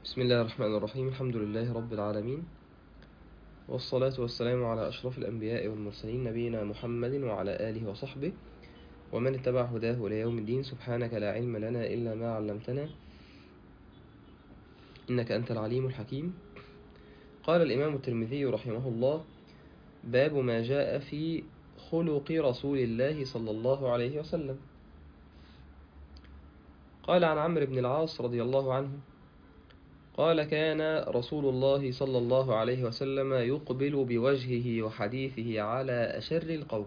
بسم الله الرحمن الرحيم الحمد لله رب العالمين والصلاة والسلام على أشرف الأنبياء والمرسلين نبينا محمد وعلى آله وصحبه ومن اتبع هداه إلى يوم الدين سبحانك لا علم لنا إلا ما علمتنا إنك أنت العليم الحكيم قال الإمام الترمذي رحمه الله باب ما جاء في خلق رسول الله صلى الله عليه وسلم قال عن عمرو بن العاص رضي الله عنه قال كان رسول الله صلى الله عليه وسلم يقبل بوجهه وحديثه على أشر القوم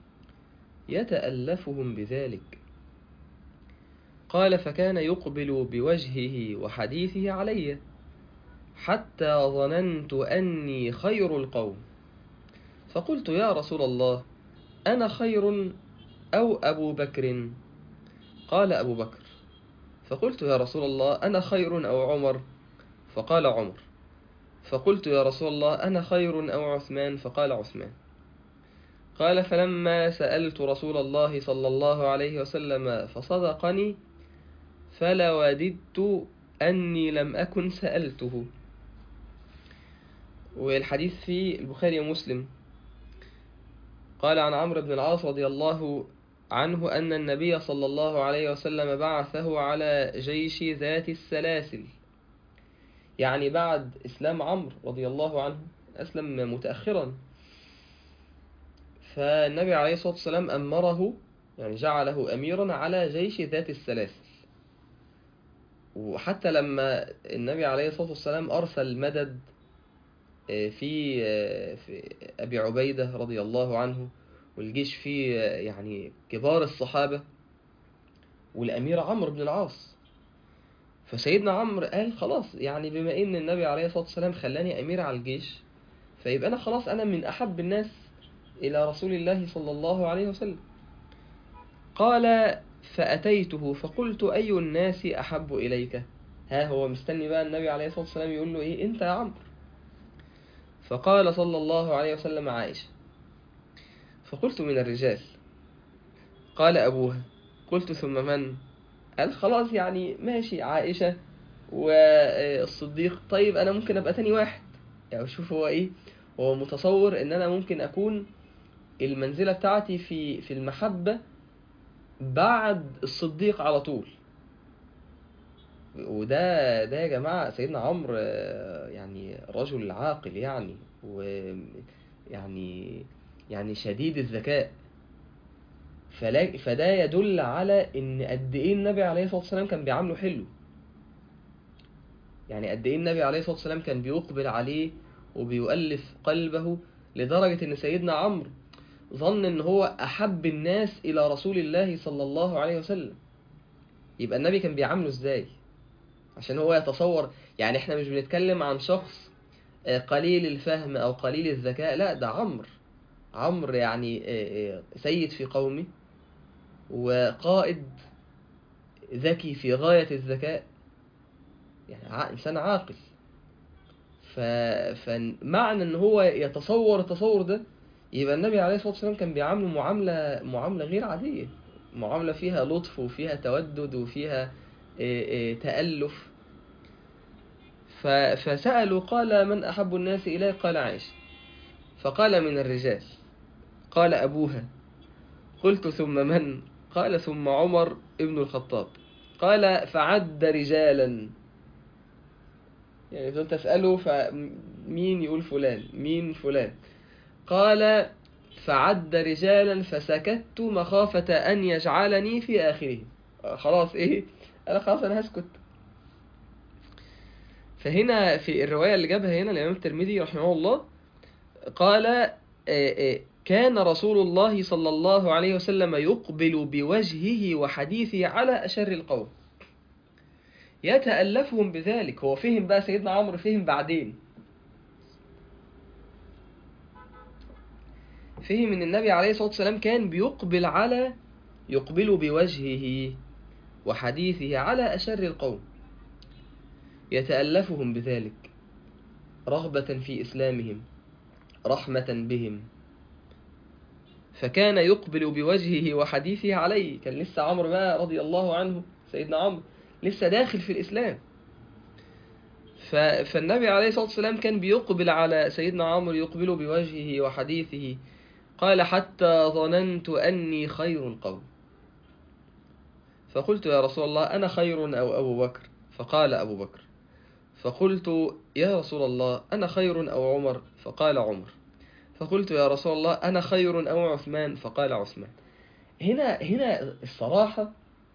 يتألفهم بذلك قال فكان يقبل بوجهه وحديثه علي حتى ظننت أني خير القوم فقلت يا رسول الله أنا خير أو أبو بكر قال أبو بكر فقلت يا رسول الله أنا خير أو عمر فقال عمر فقلت يا رسول الله أنا خير أو عثمان فقال عثمان قال فلما سألت رسول الله صلى الله عليه وسلم فصدقني فلوددت أني لم أكن سألته والحديث في البخاري ومسلم قال عن عمرو بن العاص رضي الله عنه أن النبي صلى الله عليه وسلم بعثه على جيش ذات السلاسل يعني بعد إسلام عمرو رضي الله عنه أسلم متأخرا فالنبي عليه الصلاة والسلام أمره يعني جعله أميرا على جيش ذات السلاسل وحتى لما النبي عليه الصلاة والسلام أرسل مدد في في أبي عبيدة رضي الله عنه والجيش فيه يعني كبار الصحابة والأمير عمرو بن العاص فسيدنا عمرو قال خلاص يعني بما ان النبي عليه الصلاه والسلام خلاني امير على الجيش فيبقى انا خلاص انا من احب الناس الى رسول الله صلى الله عليه وسلم قال فاتيته فقلت اي الناس احب اليك ها هو مستني بقى النبي عليه الصلاه والسلام يقول له ايه انت يا عمرو فقال صلى الله عليه وسلم عائشه فقلت من الرجال قال ابوها قلت ثم من قال خلاص يعني ماشي عائشة والصديق طيب أنا ممكن أبقى تاني واحد يعني شوف هو إيه هو متصور إن أنا ممكن أكون المنزلة بتاعتي في في المحبة بعد الصديق على طول وده ده يا جماعة سيدنا عمرو يعني رجل عاقل يعني ويعني يعني شديد الذكاء فلا فده يدل على ان قد ايه النبي عليه الصلاه والسلام كان بيعامله حلو يعني قد ايه النبي عليه الصلاه والسلام كان بيقبل عليه وبيؤلف قلبه لدرجه ان سيدنا عمرو ظن ان هو احب الناس الى رسول الله صلى الله عليه وسلم يبقى النبي كان بيعامله ازاي عشان هو يتصور يعني احنا مش بنتكلم عن شخص قليل الفهم او قليل الذكاء لا ده عمرو عمرو يعني سيد في قومه وقائد ذكي في غاية الذكاء يعني إنسان عاقل ف... فمعنى ان هو يتصور التصور ده يبقى النبي عليه الصلاة والسلام كان بيعامله معاملة معاملة غير عادية معاملة فيها لطف وفيها تودد وفيها تألف ف... فسألوا قال من أحب الناس إليه قال عائشة فقال من الرجال قال أبوها قلت ثم من قال ثم عمر ابن الخطاب قال فعد رجالا يعني إذا تسأله فمين يقول فلان مين فلان قال فعد رجالا فسكت مخافة أن يجعلني في آخره خلاص إيه أنا خلاص أنا هسكت فهنا في الرواية اللي جابها هنا الإمام الترمذي رحمه الله قال كان رسول الله صلى الله عليه وسلم يقبل بوجهه وحديثه على أشر القوم يتألفهم بذلك هو فهم بقى سيدنا عمرو فهم بعدين فهم ان النبي عليه الصلاة والسلام كان بيقبل على يقبل بوجهه وحديثه على أشر القوم يتألفهم بذلك رغبة في إسلامهم رحمة بهم فكان يقبل بوجهه وحديثه عليه كان لسه عمرو بقى رضي الله عنه سيدنا عمرو لسه داخل في الإسلام ف... فالنبي عليه الصلاة والسلام كان بيقبل على سيدنا عمرو يقبل بوجهه وحديثه قال حتى ظننت أني خير القوم فقلت يا رسول الله أنا خير أو أبو بكر فقال أبو بكر فقلت يا رسول الله أنا خير أو عمر فقال عمر فقلت يا رسول الله أنا خير أو عثمان فقال عثمان هنا هنا الصراحة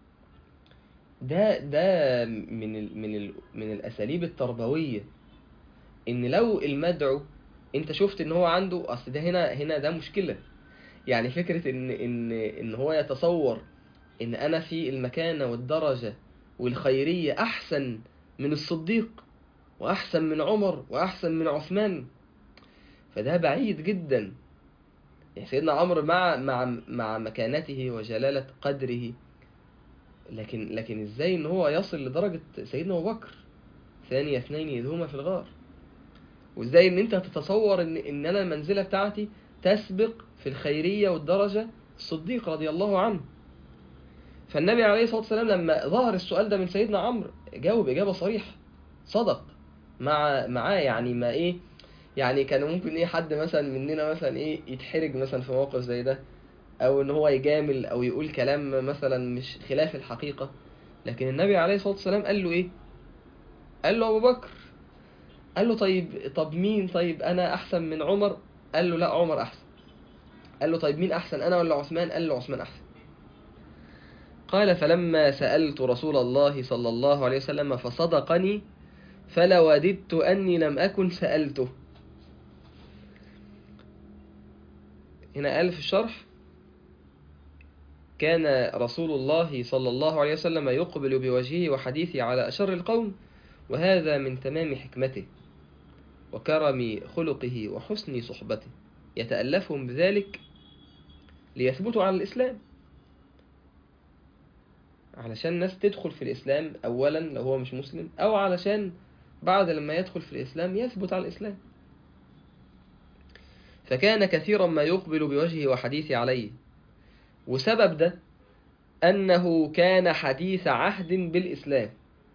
ده ده من ال من ال من الأساليب التربوية إن لو المدعو أنت شفت إن هو عنده أصل ده هنا هنا ده مشكلة يعني فكرة إن إن إن هو يتصور إن أنا في المكانة والدرجة والخيرية أحسن من الصديق وأحسن من عمر وأحسن من عثمان فده بعيد جدا يعني سيدنا عمرو مع مع مع مكانته وجلالة قدره لكن لكن ازاي ان هو يصل لدرجة سيدنا ابو بكر ثاني اثنين اذ هما في الغار وازاي ان انت تتصور ان ان انا المنزلة بتاعتي تسبق في الخيرية والدرجة الصديق رضي الله عنه فالنبي عليه الصلاة والسلام لما ظهر السؤال ده من سيدنا عمرو جاوب إجابة صريحة صدق مع معاه يعني ما إيه يعني كان ممكن إيه حد مثلا مننا مثلا إيه يتحرج مثلا في موقف زي ده أو إن هو يجامل أو يقول كلام مثلا مش خلاف الحقيقة لكن النبي عليه الصلاة والسلام قال له إيه قال له أبو بكر قال له طيب طب مين طيب أنا أحسن من عمر قال له لا عمر أحسن قال له طيب مين أحسن أنا ولا عثمان قال له عثمان أحسن قال فلما سألت رسول الله صلى الله عليه وسلم فصدقني فلوددت أني لم أكن سألته هنا قال في الشرح كان رسول الله صلى الله عليه وسلم يقبل بوجهه وحديثه على أشر القوم وهذا من تمام حكمته وكرم خلقه وحسن صحبته يتألفهم بذلك ليثبتوا على الإسلام علشان الناس تدخل في الإسلام أولا لو هو مش مسلم أو علشان بعد لما يدخل في الإسلام يثبت على الإسلام فكان كثيرا ما يقبل بوجهه وحديثه عليه وسبب ده أنه كان حديث عهد بالإسلام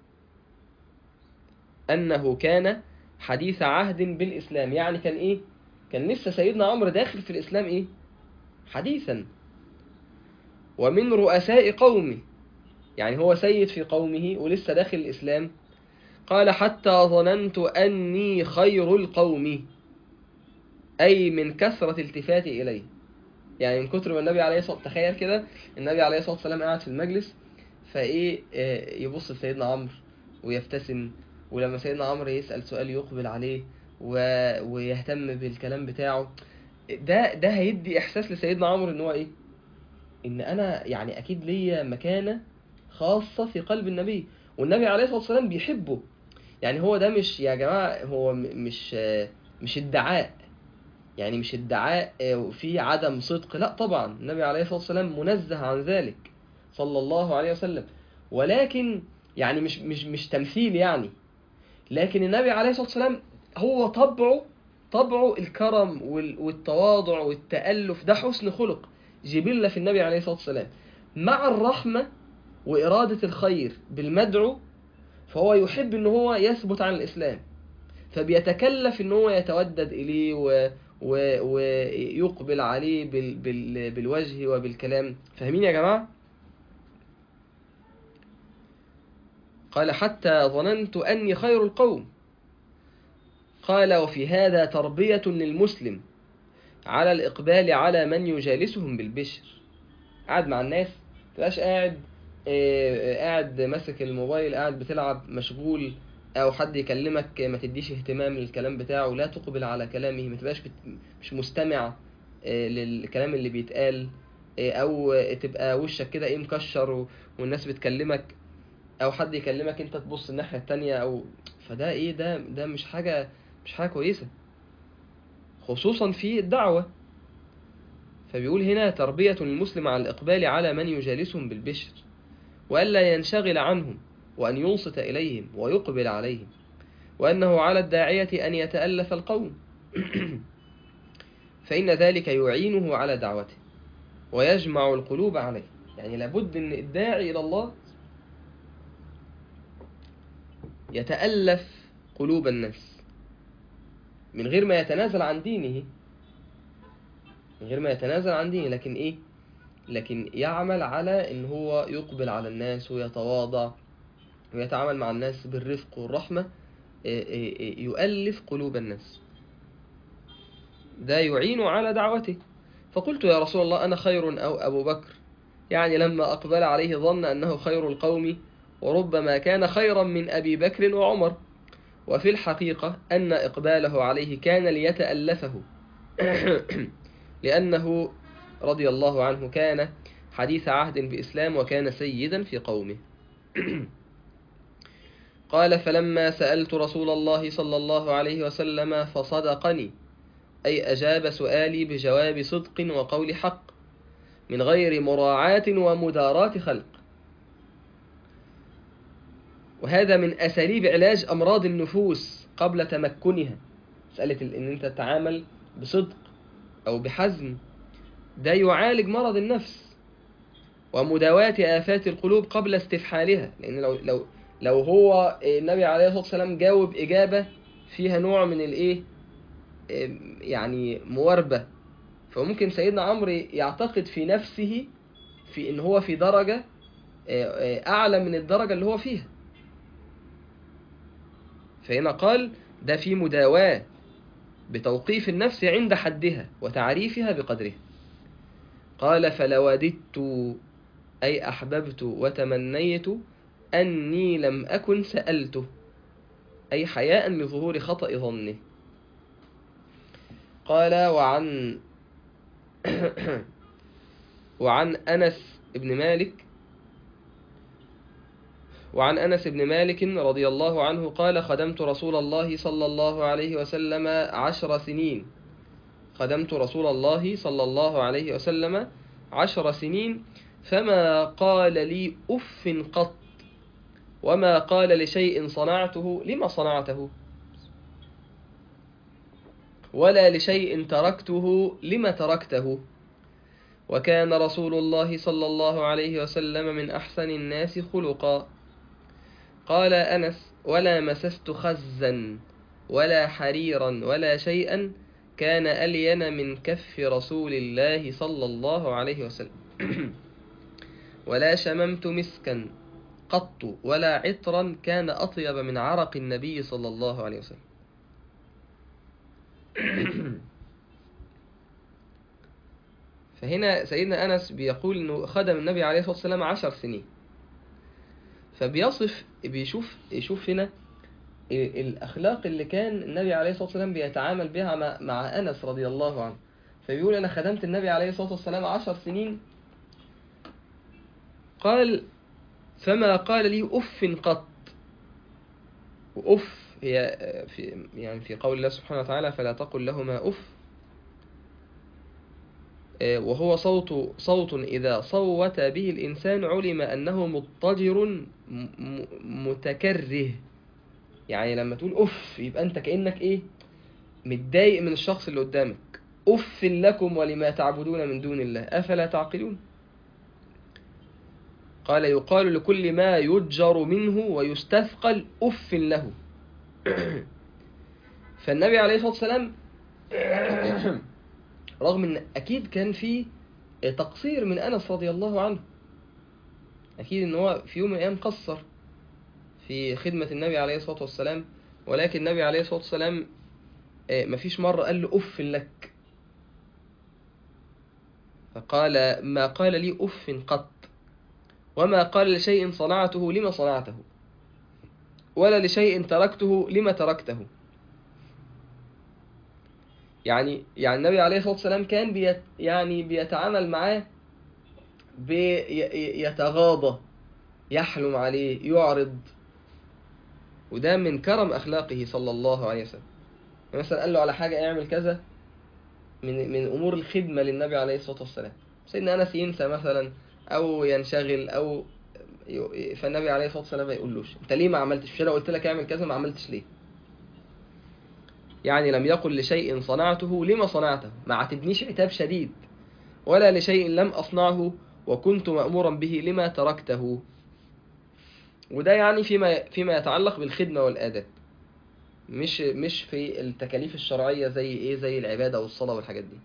أنه كان حديث عهد بالإسلام يعني كان إيه كان لسه سيدنا عمرو داخل في الإسلام إيه حديثا ومن رؤساء قومه يعني هو سيد في قومه ولسه داخل الإسلام قال حتى ظننت أني خير القوم أي من كثرة التفاتي إليه يعني من كتر ما النبي عليه الصلاة تخيل كده النبي عليه الصلاة والسلام قاعد في المجلس فإيه يبص لسيدنا عمرو ويبتسم ولما سيدنا عمرو يسأل سؤال يقبل عليه و... ويهتم بالكلام بتاعه ده ده هيدي إحساس لسيدنا عمرو إن هو إيه إن أنا يعني أكيد ليا مكانة خاصة في قلب النبي والنبي عليه الصلاة والسلام بيحبه يعني هو ده مش يا جماعة هو مش مش ادعاء يعني مش ادعاء في عدم صدق لا طبعا النبي عليه الصلاة والسلام منزه عن ذلك صلى الله عليه وسلم ولكن يعني مش مش مش تمثيل يعني لكن النبي عليه الصلاة والسلام هو طبعه طبعه الكرم والتواضع والتألف ده حسن خلق جبلة في النبي عليه الصلاة والسلام مع الرحمة وإرادة الخير بالمدعو فهو يحب ان هو يثبت على الإسلام فبيتكلف ان هو يتودد إليه و... و... ويقبل عليه بال... بال... بالوجه وبالكلام فاهمين يا جماعة؟ قال حتى ظننت أني خير القوم قال وفي هذا تربية للمسلم على الإقبال على من يجالسهم بالبشر قاعد مع الناس تبقاش قاعد قاعد ماسك الموبايل قاعد بتلعب مشغول او حد يكلمك ما تديش اهتمام للكلام بتاعه لا تقبل على كلامه ما تبقاش بت... مش مستمع للكلام اللي بيتقال او تبقى وشك كده ايه مكشر و... والناس بتكلمك او حد يكلمك انت تبص الناحية التانية او فده ايه ده ده مش حاجة مش حاجة كويسة خصوصا في الدعوة فبيقول هنا تربية المسلم على الإقبال على من يجالسهم بالبشر وألا ينشغل عنهم وأن ينصت إليهم ويقبل عليهم وأنه على الداعية أن يتألف القوم فإن ذلك يعينه على دعوته ويجمع القلوب عليه يعني لابد أن الداعي إلى الله يتألف قلوب الناس من غير ما يتنازل عن دينه من غير ما يتنازل عن دينه لكن ايه لكن يعمل على ان هو يقبل على الناس ويتواضع ويتعامل مع الناس بالرفق والرحمة إيه إيه إيه يؤلف قلوب الناس ده يعين على دعوته فقلت يا رسول الله أنا خير أو أبو بكر يعني لما أقبل عليه ظن أنه خير القوم وربما كان خيرا من أبي بكر وعمر وفي الحقيقة أن إقباله عليه كان ليتألفه لأنه رضي الله عنه كان حديث عهد بإسلام وكان سيدا في قومه قال فلما سألت رسول الله صلى الله عليه وسلم فصدقني أي أجاب سؤالي بجواب صدق وقول حق من غير مراعاة ومداراة خلق وهذا من أساليب علاج أمراض النفوس قبل تمكنها مسألة إن أنت تتعامل بصدق أو بحزم ده يعالج مرض النفس ومداواة آفات القلوب قبل استفحالها لأن لو لو لو هو النبي عليه الصلاة والسلام جاوب إجابة فيها نوع من الإيه يعني مواربة فممكن سيدنا عمرو يعتقد في نفسه في إن هو في درجة أعلى من الدرجة اللي هو فيها فهنا قال ده في مداواة بتوقيف النفس عند حدها وتعريفها بقدرها قال فلوددت أي أحببت وتمنيت أني لم أكن سألته أي حياء لظهور خطأ ظنه قال وعن وعن أنس بن مالك وعن أنس بن مالك رضي الله عنه قال خدمت رسول الله صلى الله عليه وسلم عشر سنين خدمت رسول الله صلى الله عليه وسلم عشر سنين فما قال لي أف قط وما قال لشيء صنعته لما صنعته ولا لشيء تركته لما تركته وكان رسول الله صلى الله عليه وسلم من أحسن الناس خلقا قال أنس ولا مسست خزا ولا حريرا ولا شيئا كان ألين من كف رسول الله صلى الله عليه وسلم ولا شممت مسكا قط ولا عطرا كان أطيب من عرق النبي صلى الله عليه وسلم فهنا سيدنا أنس بيقول أنه خدم النبي عليه الصلاة والسلام عشر سنين فبيصف بيشوف يشوف هنا الأخلاق اللي كان النبي عليه الصلاة والسلام بيتعامل بها مع, مع أنس رضي الله عنه فبيقول أنا خدمت النبي عليه الصلاة والسلام عشر سنين قال فما قال لي أف قط وأف هي في يعني في قول الله سبحانه وتعالى فلا تقل لهما أف وهو صوت صوت إذا صوت به الإنسان علم أنه مضطجر متكره يعني لما تقول أف يبقى أنت كأنك إيه متضايق من الشخص اللي قدامك أف لكم ولما تعبدون من دون الله أفلا تعقلون قال يقال لكل ما يجر منه ويستثقل أف له فالنبي عليه الصلاة والسلام رغم ان اكيد كان في تقصير من انس رضي الله عنه اكيد ان هو في يوم من الايام قصر في خدمة النبي عليه الصلاة والسلام ولكن النبي عليه الصلاة والسلام مفيش مرة قال له أف لك فقال ما قال لي أف قط وما قال لشيء صنعته لما صنعته ولا لشيء تركته لما تركته يعني يعني النبي عليه الصلاة والسلام كان بيت يعني بيتعامل معاه بيتغاضى يحلم عليه يعرض وده من كرم أخلاقه صلى الله عليه وسلم مثلا قال له على حاجة اعمل كذا من من أمور الخدمة للنبي عليه الصلاة والسلام سيدنا أنس ينسى مثلا أو ينشغل أو فالنبي عليه الصلاة والسلام ما يقولوش أنت ليه ما عملتش مش أنا قلت لك اعمل كذا ما عملتش ليه يعني لم يقل لشيء صنعته لما صنعته ما عاتبنيش عتاب شديد ولا لشيء لم أصنعه وكنت مأمورا به لما تركته وده يعني فيما فيما يتعلق بالخدمة والآداب مش مش في التكاليف الشرعية زي ايه زي العبادة والصلاة والحاجات دي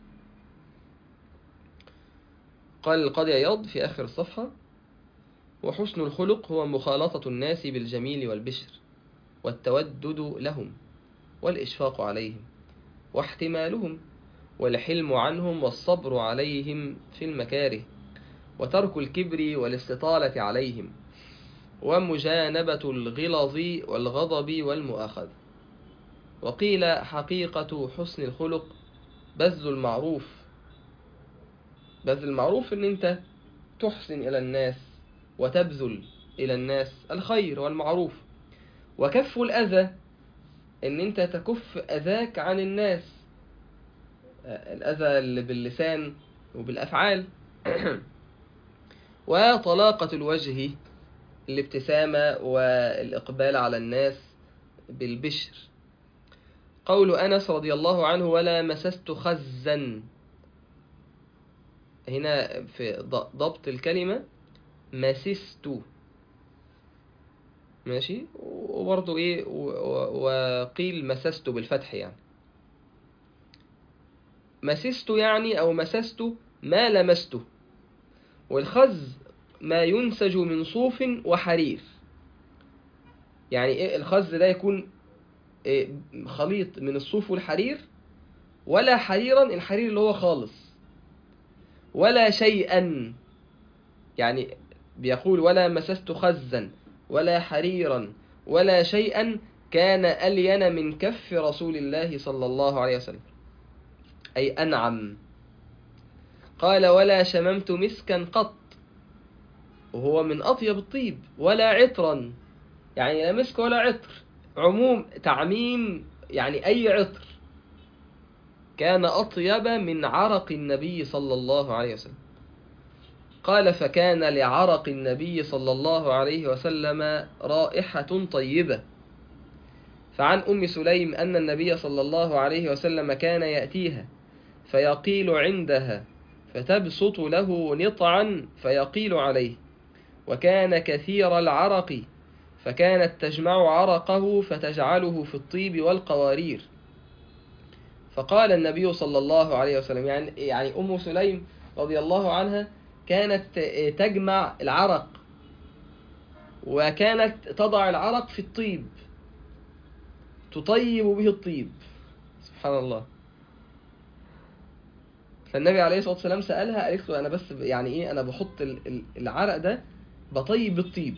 قال القاضي عياض في آخر الصفحة وحسن الخلق هو مخالطة الناس بالجميل والبشر والتودد لهم والإشفاق عليهم واحتمالهم والحلم عنهم والصبر عليهم في المكاره وترك الكبر والاستطالة عليهم ومجانبة الغلظ والغضب والمؤاخذة وقيل حقيقة حسن الخلق بذل المعروف بذل المعروف ان انت تحسن الى الناس وتبذل الى الناس الخير والمعروف وكف الاذى ان انت تكف اذاك عن الناس الاذى اللي باللسان وبالافعال وطلاقة الوجه الابتسامة والإقبال على الناس بالبشر قول أنس رضي الله عنه ولا مسست خزا هنا في ضبط الكلمة مسست ماشي وبرضه ايه وقيل مسست بالفتح يعني مسست يعني او مسست ما لمسته والخز ما ينسج من صوف وحرير يعني ايه الخز ده يكون إيه خليط من الصوف والحرير ولا حريرا الحرير اللي هو خالص ولا شيئا يعني بيقول ولا مسست خزا ولا حريرا ولا شيئا كان ألين من كف رسول الله صلى الله عليه وسلم أي أنعم قال ولا شممت مسكا قط وهو من أطيب الطيب ولا عطرا يعني لا مسك ولا عطر عموم تعميم يعني أي عطر كان أطيب من عرق النبي صلى الله عليه وسلم قال فكان لعرق النبي صلى الله عليه وسلم رائحة طيبة فعن أم سليم أن النبي صلى الله عليه وسلم كان يأتيها فيقيل عندها فتبسط له نطعا فيقيل عليه وكان كثير العرق فكانت تجمع عرقه فتجعله في الطيب والقوارير فقال النبي صلى الله عليه وسلم يعني يعني أم سليم رضي الله عنها كانت تجمع العرق وكانت تضع العرق في الطيب تطيب به الطيب سبحان الله فالنبي عليه الصلاة والسلام سألها قالت له أنا بس يعني إيه أنا بحط العرق ده بطيب بالطيب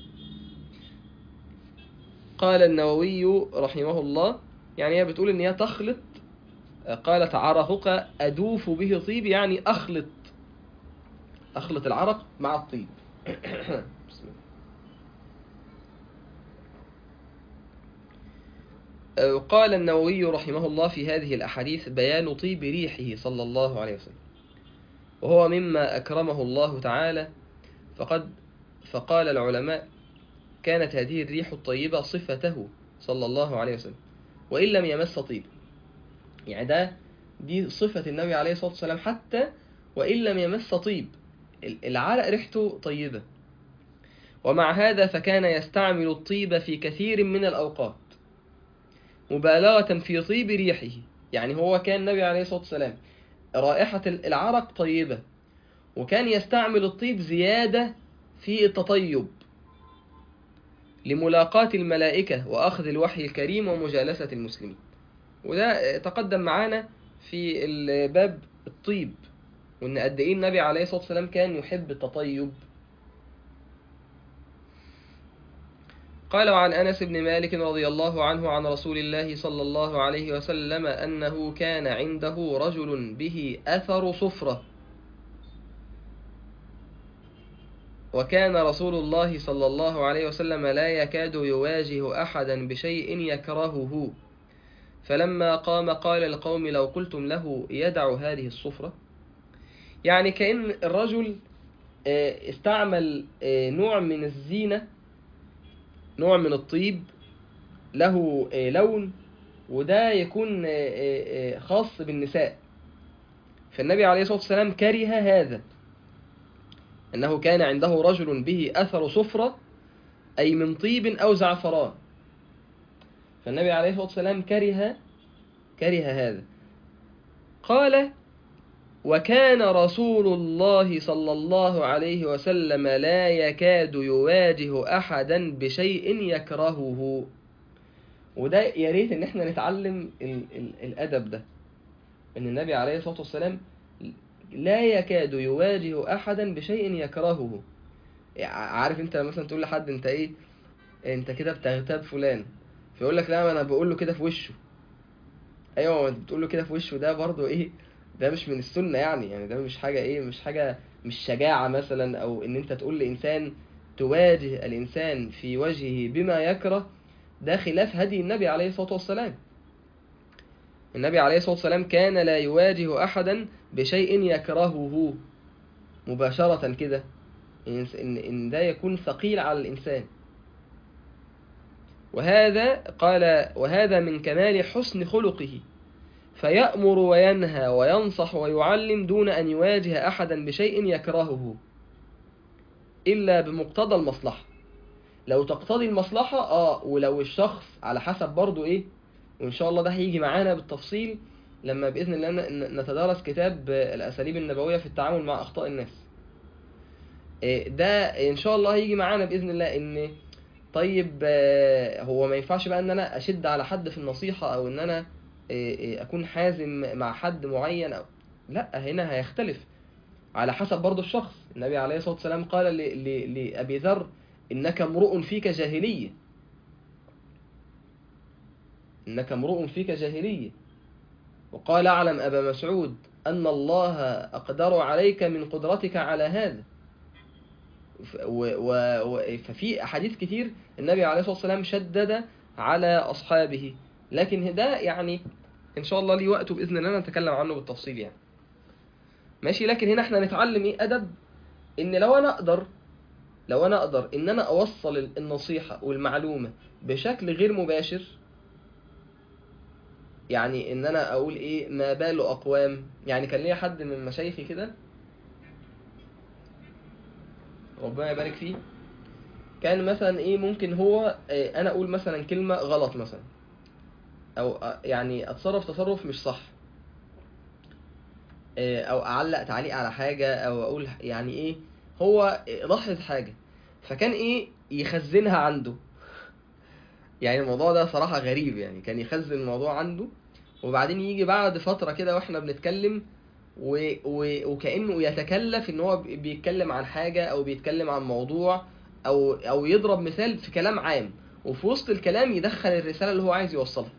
قال النووي رحمه الله يعني هي بتقول إن هي تخلط قالت عرقك أدوف به طيب يعني أخلط أخلط العرق مع الطيب بسم الله قال النووي رحمه الله في هذه الأحاديث بيان طيب ريحه صلى الله عليه وسلم وهو مما أكرمه الله تعالى فقد فقال العلماء كانت هذه الريح الطيبة صفته صلى الله عليه وسلم وإن لم يمس طيب يعني ده دي صفة النبي عليه الصلاة والسلام حتى وإن لم يمس طيب العرق ريحته طيبة ومع هذا فكان يستعمل الطيب في كثير من الأوقات مبالغة في طيب ريحه يعني هو كان النبي عليه الصلاة والسلام رائحة العرق طيبة وكان يستعمل الطيب زيادة في التطيب لملاقاة الملائكة وأخذ الوحي الكريم ومجالسة المسلمين وده تقدم معانا في الباب الطيب وإن قد إيه النبي عليه الصلاة والسلام كان يحب التطيب قال وعن أنس بن مالك رضي الله عنه عن رسول الله صلى الله عليه وسلم أنه كان عنده رجل به أثر صفرة وكان رسول الله صلى الله عليه وسلم لا يكاد يواجه أحدا بشيء يكرهه فلما قام قال القوم لو قلتم له يدع هذه الصفرة يعني كأن الرجل استعمل نوع من الزينة نوع من الطيب له لون وده يكون خاص بالنساء فالنبي عليه الصلاة والسلام كره هذا أنه كان عنده رجل به أثر صفرة أي من طيب أو زعفران فالنبي عليه الصلاة والسلام كره كره هذا قال وكان رسول الله صلى الله عليه وسلم لا يكاد يواجه أحدا بشيء يكرهه وده يا ريت ان احنا نتعلم ال ال الادب ده ان النبي عليه الصلاه والسلام لا يكاد يواجه احدا بشيء يكرهه عارف انت مثلا تقول لحد انت ايه انت كده بتغتاب فلان فيقول لك لا ما انا بقول له كده في وشه ايوه انت بتقول له كده في وشه ده برضه ايه ده مش من السنه يعني يعني ده مش حاجه ايه مش حاجه مش شجاعه مثلا او ان انت تقول لانسان تواجه الانسان في وجهه بما يكره ده خلاف هدي النبي عليه الصلاة والسلام النبي عليه الصلاة والسلام كان لا يواجه أحدا بشيء يكرهه مباشرة كده إن, إن ده يكون ثقيل على الإنسان وهذا قال وهذا من كمال حسن خلقه فيأمر وينهى وينصح ويعلم دون أن يواجه أحدا بشيء يكرهه إلا بمقتضى المصلحة لو تقتضي المصلحة اه ولو الشخص على حسب برضو ايه وان شاء الله ده هيجي معانا بالتفصيل لما بإذن الله نتدارس كتاب الأساليب النبوية في التعامل مع أخطاء الناس ده ان شاء الله هيجي معانا بإذن الله ان طيب هو ما ينفعش بقى ان انا اشد على حد في النصيحة او ان انا اكون حازم مع حد معين أو لا هنا هيختلف على حسب برضو الشخص النبي عليه الصلاة والسلام قال لأبي ذر إنك امرؤ فيك جاهلية إنك امرؤ فيك جاهلية وقال أعلم أبا مسعود أن الله أقدر عليك من قدرتك على هذا و و ففي أحاديث كتير النبي عليه الصلاة والسلام شدد على أصحابه لكن ده يعني إن شاء الله لي وقته بإذن الله نتكلم عنه بالتفصيل يعني ماشي لكن هنا احنا نتعلم ايه أدب إن لو أنا أقدر لو انا اقدر ان انا اوصل النصيحة والمعلومة بشكل غير مباشر يعني ان انا اقول ايه ما بال اقوام يعني كان ليا حد من مشايخي كده ربنا يبارك فيه كان مثلا ايه ممكن هو إيه انا اقول مثلا كلمة غلط مثلا او يعني اتصرف تصرف مش صح إيه او اعلق تعليق على حاجة او اقول يعني ايه هو لاحظ حاجة فكان ايه يخزنها عنده يعني الموضوع ده صراحة غريب يعني كان يخزن الموضوع عنده وبعدين يجي بعد فترة كده واحنا بنتكلم و... و... وكأنه يتكلف ان هو بيتكلم عن حاجة او بيتكلم عن موضوع او او يضرب مثال في كلام عام وفي وسط الكلام يدخل الرسالة اللي هو عايز يوصلها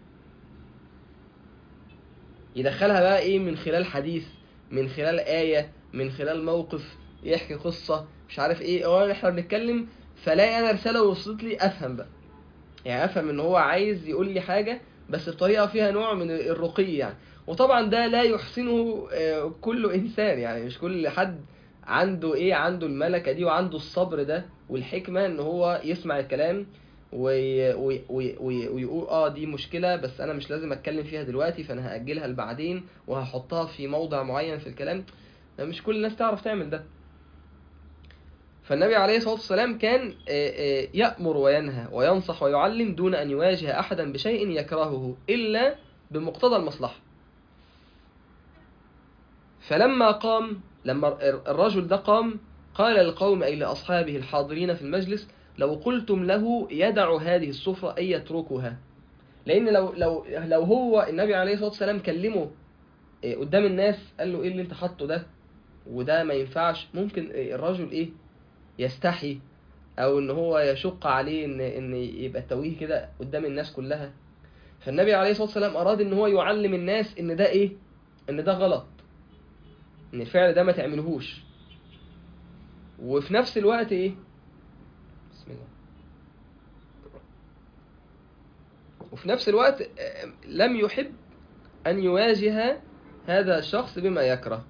يدخلها بقى ايه من خلال حديث من خلال آية من خلال موقف يحكي قصة مش عارف ايه هو احنا بنتكلم فلاقي انا رسالة وصلت لي افهم بقى يعني افهم ان هو عايز يقول لي حاجة بس بطريقة فيها نوع من الرقي يعني وطبعا ده لا يحسنه كل انسان يعني مش كل حد عنده ايه عنده الملكة دي وعنده الصبر ده والحكمة ان هو يسمع الكلام وي وي وي ويقول اه دي مشكلة بس انا مش لازم اتكلم فيها دلوقتي فانا هأجلها لبعدين وهحطها في موضع معين في الكلام مش كل الناس تعرف تعمل ده فالنبي عليه الصلاة والسلام كان يأمر وينهى وينصح ويعلم دون أن يواجه أحدا بشيء يكرهه إلا بمقتضى المصلحة فلما قام لما الرجل ده قام قال للقوم أي لأصحابه الحاضرين في المجلس لو قلتم له يدع هذه السفرة أي يتركها لأن لو, لو, لو هو النبي عليه الصلاة والسلام كلمه قدام الناس قال له إيه اللي انت حاطه ده وده ما ينفعش ممكن الرجل إيه يستحي او ان هو يشق عليه ان ان يبقى التوجيه كده قدام الناس كلها فالنبي عليه الصلاه والسلام اراد ان هو يعلم الناس ان ده ايه ان ده غلط ان الفعل ده ما تعملهوش وفي نفس الوقت ايه بسم الله وفي نفس الوقت لم يحب ان يواجه هذا الشخص بما يكره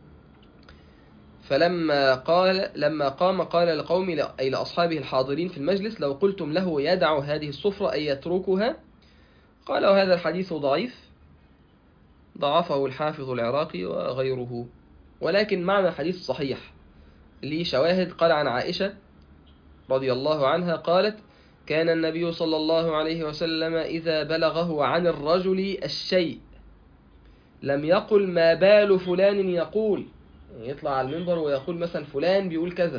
فلما قال لما قام قال لقوم أي لأصحابه الحاضرين في المجلس لو قلتم له يدع هذه الصفرة أي يتركها قال وهذا الحديث ضعيف ضعفه الحافظ العراقي وغيره ولكن معنى الحديث صحيح لي شواهد قال عن عائشة رضي الله عنها قالت كان النبي صلى الله عليه وسلم إذا بلغه عن الرجل الشيء لم يقل ما بال فلان يقول يعني يطلع على المنبر ويقول مثلا فلان بيقول كذا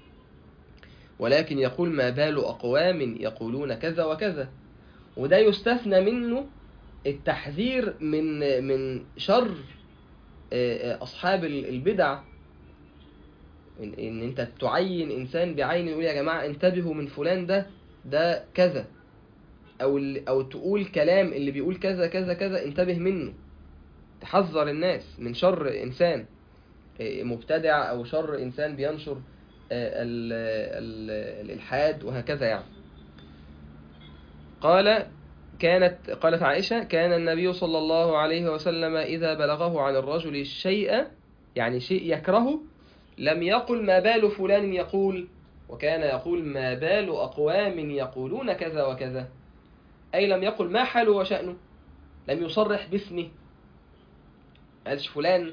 ولكن يقول ما بال أقوام يقولون كذا وكذا وده يستثنى منه التحذير من من شر أصحاب البدع إن, إن أنت تعين إنسان بعين يقول يا جماعة انتبهوا من فلان ده ده كذا أو أو تقول كلام اللي بيقول كذا كذا كذا انتبه منه تحذر الناس من شر إنسان مبتدع أو شر إنسان بينشر ال ال الإلحاد وهكذا يعني قال كانت قالت عائشة كان النبي صلى الله عليه وسلم إذا بلغه عن الرجل الشيء يعني شيء يكرهه لم يقل ما بال فلان يقول وكان يقول ما بال أقوام يقولون كذا وكذا أي لم يقل ما حاله وشأنه لم يصرح باسمه قالش فلان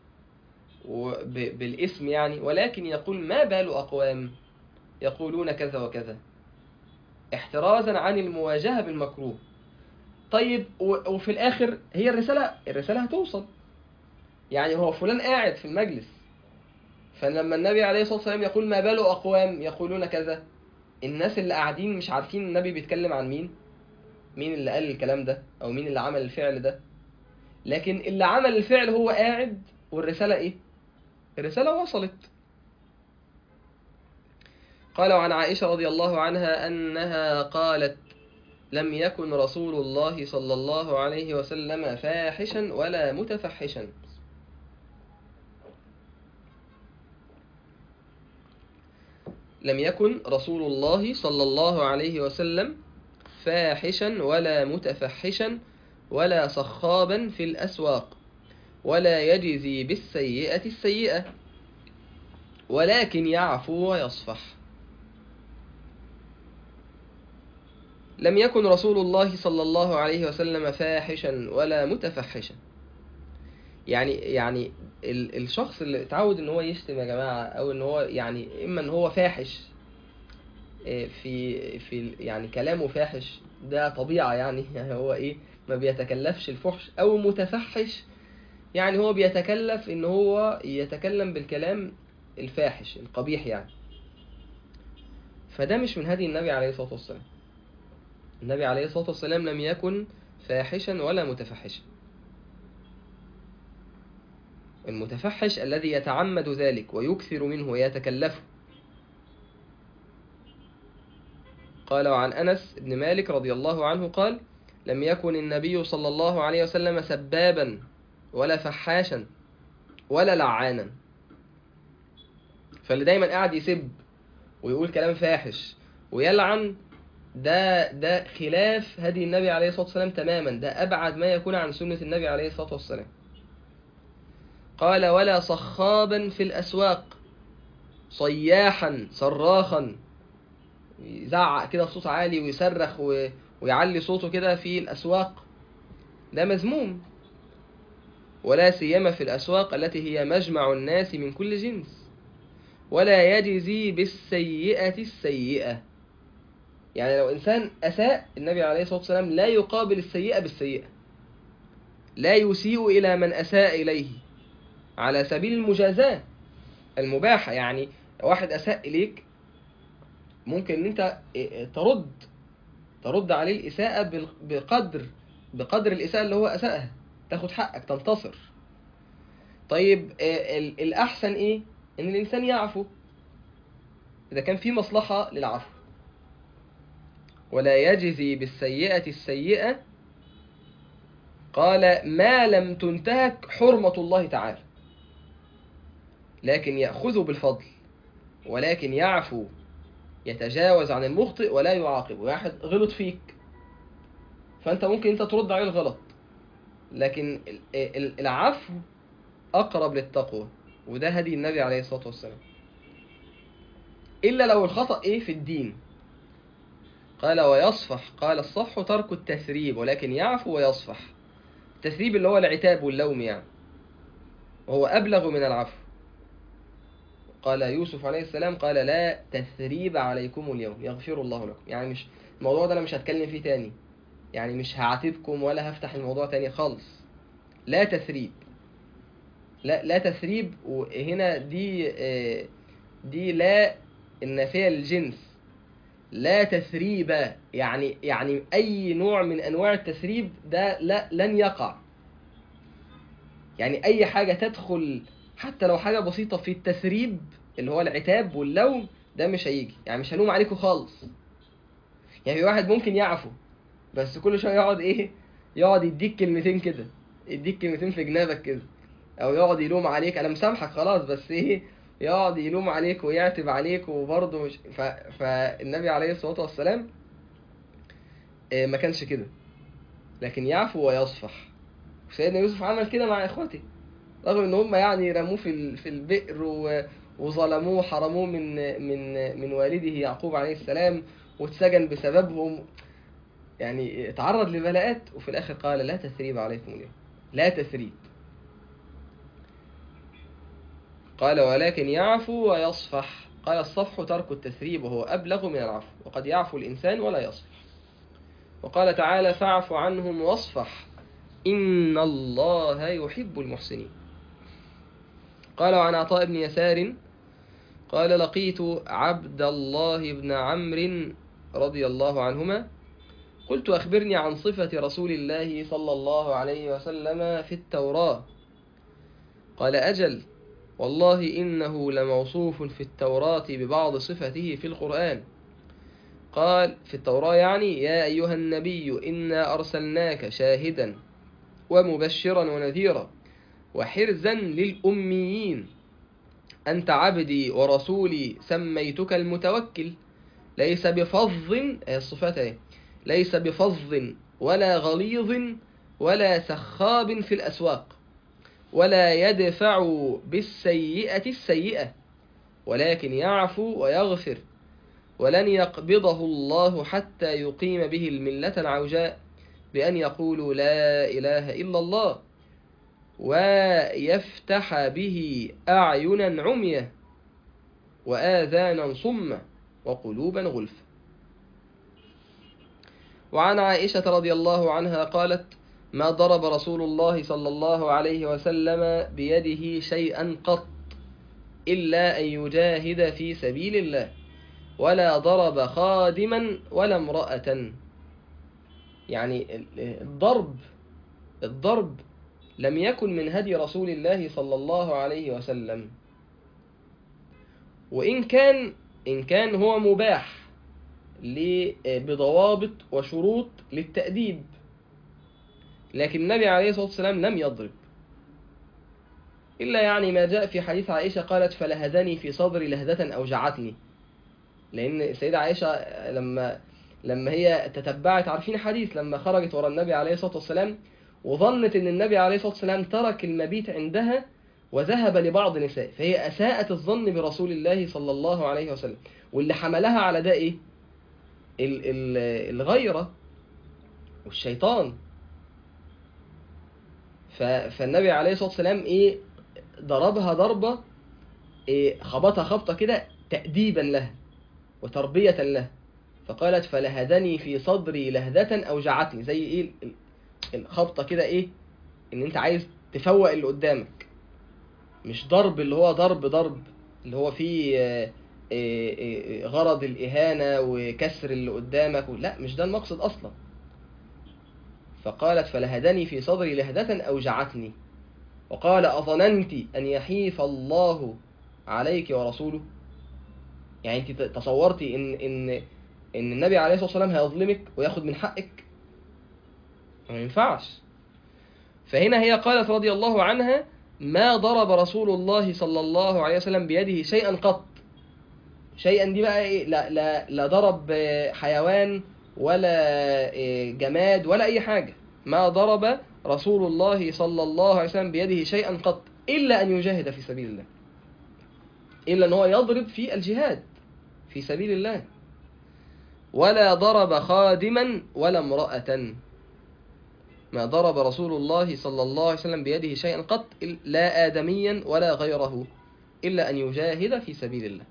بالاسم يعني ولكن يقول ما بال أقوام يقولون كذا وكذا احترازا عن المواجهة بالمكروه طيب وفي الآخر هي الرسالة الرسالة هتوصل يعني هو فلان قاعد في المجلس فلما النبي عليه الصلاة والسلام يقول ما بال أقوام يقولون كذا الناس اللي قاعدين مش عارفين النبي بيتكلم عن مين مين اللي قال الكلام ده أو مين اللي عمل الفعل ده لكن اللي عمل الفعل هو قاعد والرسالة إيه الرسالة وصلت قال عن عائشة رضي الله عنها أنها قالت لم يكن رسول الله صلى الله عليه وسلم فاحشا ولا متفحشا لم يكن رسول الله صلى الله عليه وسلم فاحشا ولا متفحشا ولا صخابا في الأسواق ولا يجزي بالسيئة السيئة ولكن يعفو ويصفح لم يكن رسول الله صلى الله عليه وسلم فاحشا ولا متفحشا يعني يعني الشخص اللي اتعود ان هو يشتم يا جماعه او ان هو يعني اما ان هو فاحش في في يعني كلامه فاحش ده طبيعه يعني, يعني هو ايه ما بيتكلفش الفحش او متفحش يعني هو بيتكلف ان هو يتكلم بالكلام الفاحش القبيح يعني فده مش من هدي النبي عليه الصلاه والسلام النبي عليه الصلاه والسلام لم يكن فاحشا ولا متفحشا المتفحش الذي يتعمد ذلك ويكثر منه ويتكلفه قال عن أنس بن مالك رضي الله عنه قال لم يكن النبي صلى الله عليه وسلم سبابا ولا فحاشا ولا لعانا فاللي دايما قاعد يسب ويقول كلام فاحش ويلعن ده ده خلاف هدي النبي عليه الصلاة والسلام تماما ده أبعد ما يكون عن سنة النبي عليه الصلاة والسلام قال ولا صخابا في الأسواق صياحا صراخا يزعق كده بصوت عالي ويصرخ ويعلي صوته كده في الأسواق ده مذموم ولا سيما في الأسواق التي هي مجمع الناس من كل جنس ولا يجزي بالسيئة السيئة يعني لو إنسان أساء النبي عليه الصلاة والسلام لا يقابل السيئة بالسيئة لا يسيء إلى من أساء إليه على سبيل المجازاة المباحة يعني واحد أساء إليك ممكن ان انت ترد ترد عليه الإساءة بقدر بقدر الإساءة اللي هو أساءها تاخد حقك تنتصر طيب الأحسن إيه إن الإنسان يعفو إذا كان في مصلحة للعفو ولا يجزي بالسيئة السيئة قال ما لم تنتهك حرمة الله تعالى لكن يأخذ بالفضل ولكن يعفو يتجاوز عن المخطئ ولا يعاقب واحد غلط فيك فأنت ممكن أنت ترد عليه الغلط لكن العفو أقرب للتقوى وده هدي النبي عليه الصلاة والسلام إلا لو الخطأ إيه في الدين قال ويصفح قال الصفح ترك التثريب ولكن يعفو ويصفح التثريب اللي هو العتاب واللوم يعني وهو أبلغ من العفو قال يوسف عليه السلام قال لا تثريب عليكم اليوم يغفر الله لكم يعني مش الموضوع ده انا مش هتكلم فيه تاني يعني مش هعاتبكم ولا هفتح الموضوع تاني خالص لا تثريب لا لا تثريب وهنا دي آه، دي لا النافية للجنس لا تثريب يعني يعني أي نوع من أنواع التثريب ده لا لن يقع يعني أي حاجة تدخل حتى لو حاجة بسيطة في التثريب اللي هو العتاب واللوم ده مش هيجي يعني مش هلوم عليكم خالص يعني في واحد ممكن يعفو بس كل شوية يقعد إيه يقعد يديك كلمتين كده يديك كلمتين في جنابك كده او يقعد يلوم عليك انا مسامحك خلاص بس ايه يقعد يلوم عليك ويعتب عليك وبرضه مش ف... فالنبي عليه الصلاه والسلام آه، ما كانش كده لكن يعفو ويصفح سيدنا يوسف عمل كده مع اخوته رغم ان هم يعني رموه في ال- في البئر و... وظلموه حرموه من من من والده يعقوب عليه السلام واتسجن بسببهم يعني اتعرض لبلاءات وفي الاخر قال لا تثريب عليكم اليوم لا تثريب قال ولكن يعفو ويصفح قال الصفح ترك التثريب وهو أبلغ من العفو وقد يعفو الإنسان ولا يصفح وقال تعالى فاعف عنهم واصفح إن الله يحب المحسنين قال عن عطاء بن يسار قال لقيت عبد الله بن عمرو رضي الله عنهما قلت أخبرني عن صفة رسول الله صلى الله عليه وسلم في التوراة قال أجل والله إنه لموصوف في التوراة ببعض صفته في القرآن قال في التوراة يعني يا أيها النبي إنا أرسلناك شاهدا ومبشرا ونذيرا وحرزا للأميين أنت عبدي ورسولي سميتك المتوكل ليس بفظ أي الصفات أهي ليس بفظ ولا غليظ ولا سخاب في الأسواق ولا يدفع بالسيئة السيئة ولكن يعفو ويغفر ولن يقبضه الله حتى يقيم به الملة العوجاء بأن يقولوا لا إله إلا الله ويفتح به أعينا عمية وآذانا صمة وقلوبا غلفة وعن عائشة رضي الله عنها قالت ما ضرب رسول الله صلى الله عليه وسلم بيده شيئا قط إلا أن يجاهد في سبيل الله ولا ضرب خادما ولا امرأة يعني الضرب الضرب لم يكن من هدي رسول الله صلى الله عليه وسلم وإن كان إن كان هو مباح ل- بضوابط وشروط للتأديب لكن النبي عليه الصلاة والسلام لم يضرب إلا يعني ما جاء في حديث عائشة قالت فلهدني في صدري لهدة أوجعتني لأن السيدة عائشة لما لما هي تتبعت عارفين حديث لما خرجت ورا النبي عليه الصلاة والسلام وظنت ان النبي عليه الصلاة والسلام ترك المبيت عندها وذهب لبعض نساء فهي أساءت الظن برسول الله صلى الله عليه وسلم واللي حملها على ده ايه ال- ال- الغيرة والشيطان ف- فالنبي عليه الصلاة والسلام ايه ضربها ضربة إيه خبطها خبطة كده تأديبا لها وتربية لها فقالت فلهدني في صدري لهدة أوجعتني زي ايه ال- الخبطة كده ايه ان انت عايز تفوق اللي قدامك مش ضرب اللي هو ضرب ضرب اللي هو فيه آه، آه، آه، غرض الإهانة وكسر اللي قدامك و- لا مش ده المقصد أصلا فقالت فلهدني في صدري لهدة أوجعتني وقال أظننت أن يحيف الله عليك ورسوله يعني انت تصورتي ان ان ان النبي عليه الصلاه والسلام هيظلمك وياخد من حقك ما ينفعش فهنا هي قالت رضي الله عنها ما ضرب رسول الله صلى الله عليه وسلم بيده شيئا قط شيئا دي بقى ايه لا لا لا ضرب آه، حيوان ولا آه، جماد ولا اي حاجه ما ضرب رسول الله صلى الله عليه وسلم بيده شيئا قط الا ان يجاهد في سبيل الله الا ان هو يضرب في الجهاد في سبيل الله ولا ضرب خادما ولا امرأة ما ضرب رسول الله صلى الله عليه وسلم بيده شيئا قط لا آدميا ولا غيره إلا أن يجاهد في سبيل الله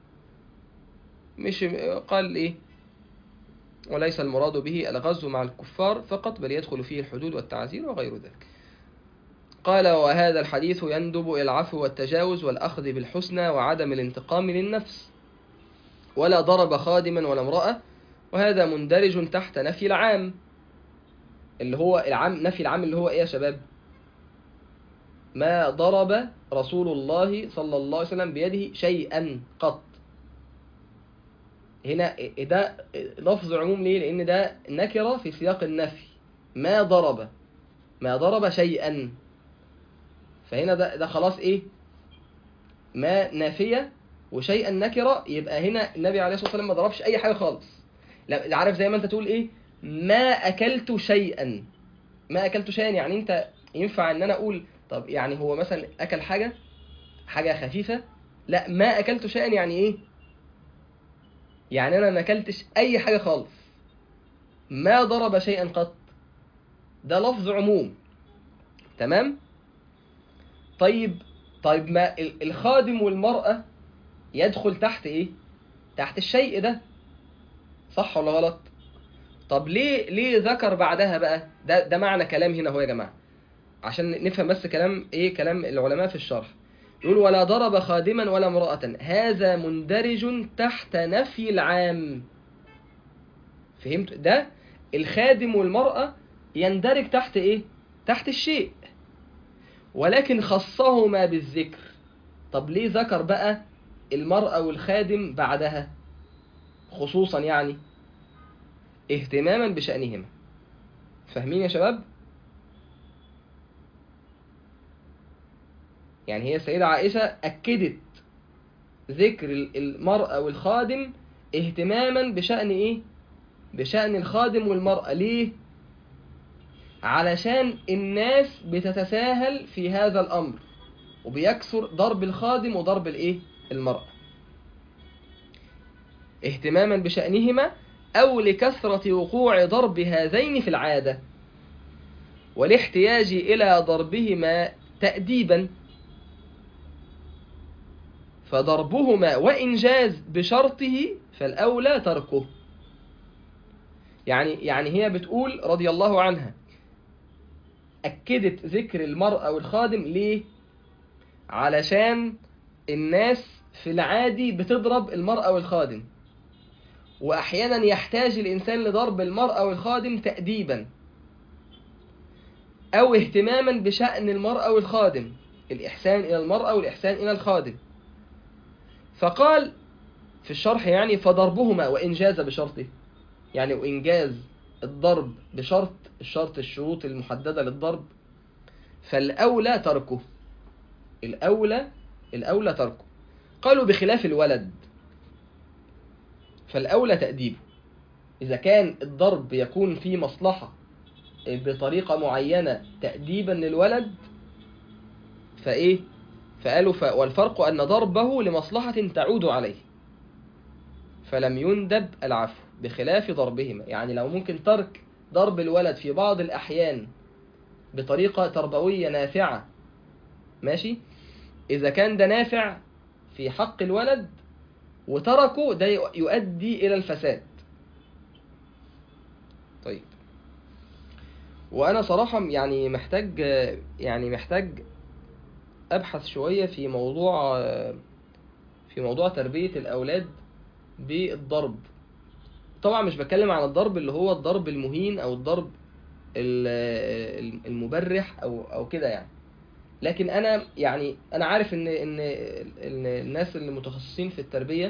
مش قال إيه وليس المراد به الغزو مع الكفار فقط بل يدخل فيه الحدود والتعزير وغير ذلك قال وهذا الحديث يندب إلى العفو والتجاوز والأخذ بالحسنى وعدم الانتقام للنفس ولا ضرب خادما ولا امرأة وهذا مندرج تحت نفي العام اللي هو العام نفي العام اللي هو ايه يا شباب ما ضرب رسول الله صلى الله عليه وسلم بيده شيئا قط هنا ده لفظ عموم ليه لان ده نكره في سياق النفي ما ضرب ما ضرب شيئا فهنا ده ده خلاص ايه ما نافيه وشيئا نكره يبقى هنا النبي عليه الصلاه والسلام ما ضربش اي حاجه خالص لا عارف زي ما انت تقول ايه ما اكلت شيئا ما اكلت شيئا يعني انت ينفع ان انا اقول طب يعني هو مثلا اكل حاجه حاجه خفيفه لا ما اكلت شيئا يعني ايه يعني انا ما اكلتش اي حاجه خالص ما ضرب شيئا قط ده لفظ عموم تمام طيب طيب ما ال- الخادم والمرأة يدخل تحت ايه تحت الشيء ده صح ولا غلط طب ليه ليه ذكر بعدها بقى ده ده معنى كلام هنا هو يا جماعه عشان نفهم بس كلام ايه كلام العلماء في الشرح يقول ولا ضرب خادما ولا امرأة هذا مندرج تحت نفي العام فهمت ده الخادم والمرأة يندرج تحت ايه تحت الشيء ولكن خصهما بالذكر طب ليه ذكر بقى المرأة والخادم بعدها خصوصا يعني اهتماما بشأنهما فاهمين يا شباب يعني هي السيدة عائشة أكدت ذكر المرأة والخادم اهتماما بشأن ايه بشأن الخادم والمرأة ليه علشان الناس بتتساهل في هذا الأمر وبيكثر ضرب الخادم وضرب الايه المرأة اهتماما بشأنهما أو لكثرة وقوع ضرب هذين في العادة والاحتياج إلى ضربهما تأديبا فضربهما وإنجاز بشرطه فالأولى تركه يعني يعني هي بتقول رضي الله عنها أكدت ذكر المرأة والخادم ليه؟ علشان الناس في العادي بتضرب المرأة والخادم وأحيانا يحتاج الإنسان لضرب المرأة والخادم تأديبا أو اهتماما بشأن المرأة والخادم الإحسان إلى المرأة والإحسان إلى الخادم فقال في الشرح يعني فضربهما وإنجاز بشرطه يعني وإنجاز الضرب بشرط الشرط الشروط المحددة للضرب فالأولى تركه الأولى الأولى تركه قالوا بخلاف الولد فالأولى تأديبه إذا كان الضرب يكون فيه مصلحة بطريقة معينة تأديبا للولد فإيه فقالوا ف... والفرق أن ضربه لمصلحة تعود عليه فلم يندب العفو بخلاف ضربهما يعني لو ممكن ترك ضرب الولد في بعض الأحيان بطريقة تربوية نافعة ماشي إذا كان ده نافع في حق الولد وتركه ده يؤدي إلى الفساد طيب وأنا صراحة يعني محتاج يعني محتاج أبحث شوية في موضوع في موضوع تربية الأولاد بالضرب طبعا مش بتكلم عن الضرب اللي هو الضرب المهين أو الضرب المبرح أو أو كده يعني لكن انا يعني انا عارف ان ان ان الناس اللي متخصصين في التربيه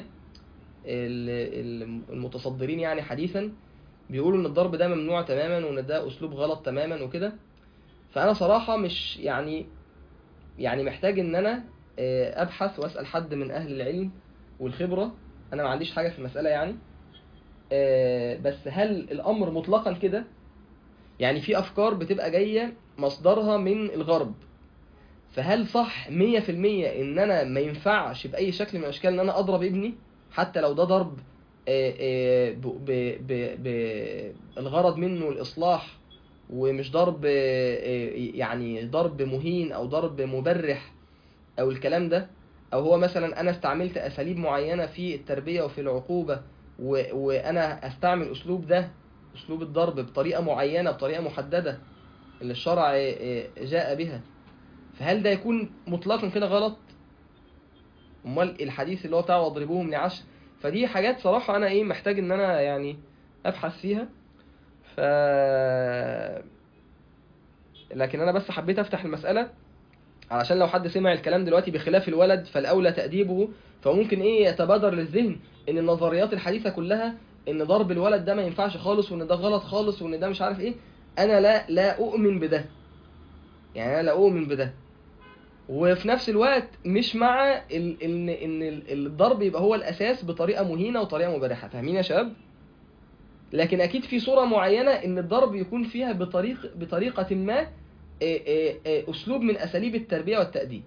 المتصدرين يعني حديثا بيقولوا ان الضرب ده ممنوع تماما وان ده اسلوب غلط تماما وكده فانا صراحه مش يعني يعني محتاج ان انا ابحث واسال حد من اهل العلم والخبره انا ما عنديش حاجه في المساله يعني بس هل الامر مطلقا كده يعني في افكار بتبقى جايه مصدرها من الغرب فهل صح 100% ان انا ما ينفعش باي شكل من الاشكال ان انا اضرب ابني حتى لو ده ضرب بالغرض منه الاصلاح ومش ضرب يعني ضرب مهين او ضرب مبرح او الكلام ده او هو مثلا انا استعملت اساليب معينه في التربيه وفي العقوبه و... وانا استعمل اسلوب ده اسلوب الضرب بطريقه معينه بطريقه محدده اللي الشرع آه، جاء بها فهل ده يكون مطلقا كده غلط امال الحديث اللي هو بتاع واضربوهم لعشر فدي حاجات صراحه انا ايه محتاج ان انا يعني ابحث فيها ف لكن انا بس حبيت افتح المساله علشان لو حد سمع الكلام دلوقتي بخلاف الولد فالاولى تاديبه فممكن ايه يتبادر للذهن ان النظريات الحديثه كلها ان ضرب الولد ده ما ينفعش خالص وان ده غلط خالص وان ده مش عارف ايه انا لا لا اؤمن بده يعني انا لا اؤمن بده وفي نفس الوقت مش مع ال- ان ان ال- الضرب يبقى هو الاساس بطريقه مهينه وطريقه مبرحه فاهمين يا شباب لكن اكيد في صوره معينه ان الضرب يكون فيها بطريق بطريقه ما إيه إيه إيه اسلوب من اساليب التربيه والتاديب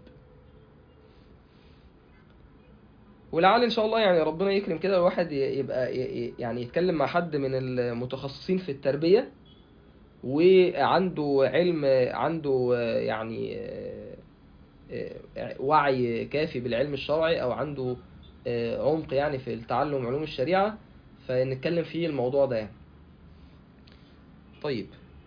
ولعل ان شاء الله يعني ربنا يكرم كده الواحد ي- يبقى ي- ي- يعني يتكلم مع حد من المتخصصين في التربيه وعنده علم عنده يعني وعي كافي بالعلم الشرعي او عنده عمق يعني في التعلم علوم الشريعه فنتكلم فيه الموضوع ده يعني طيب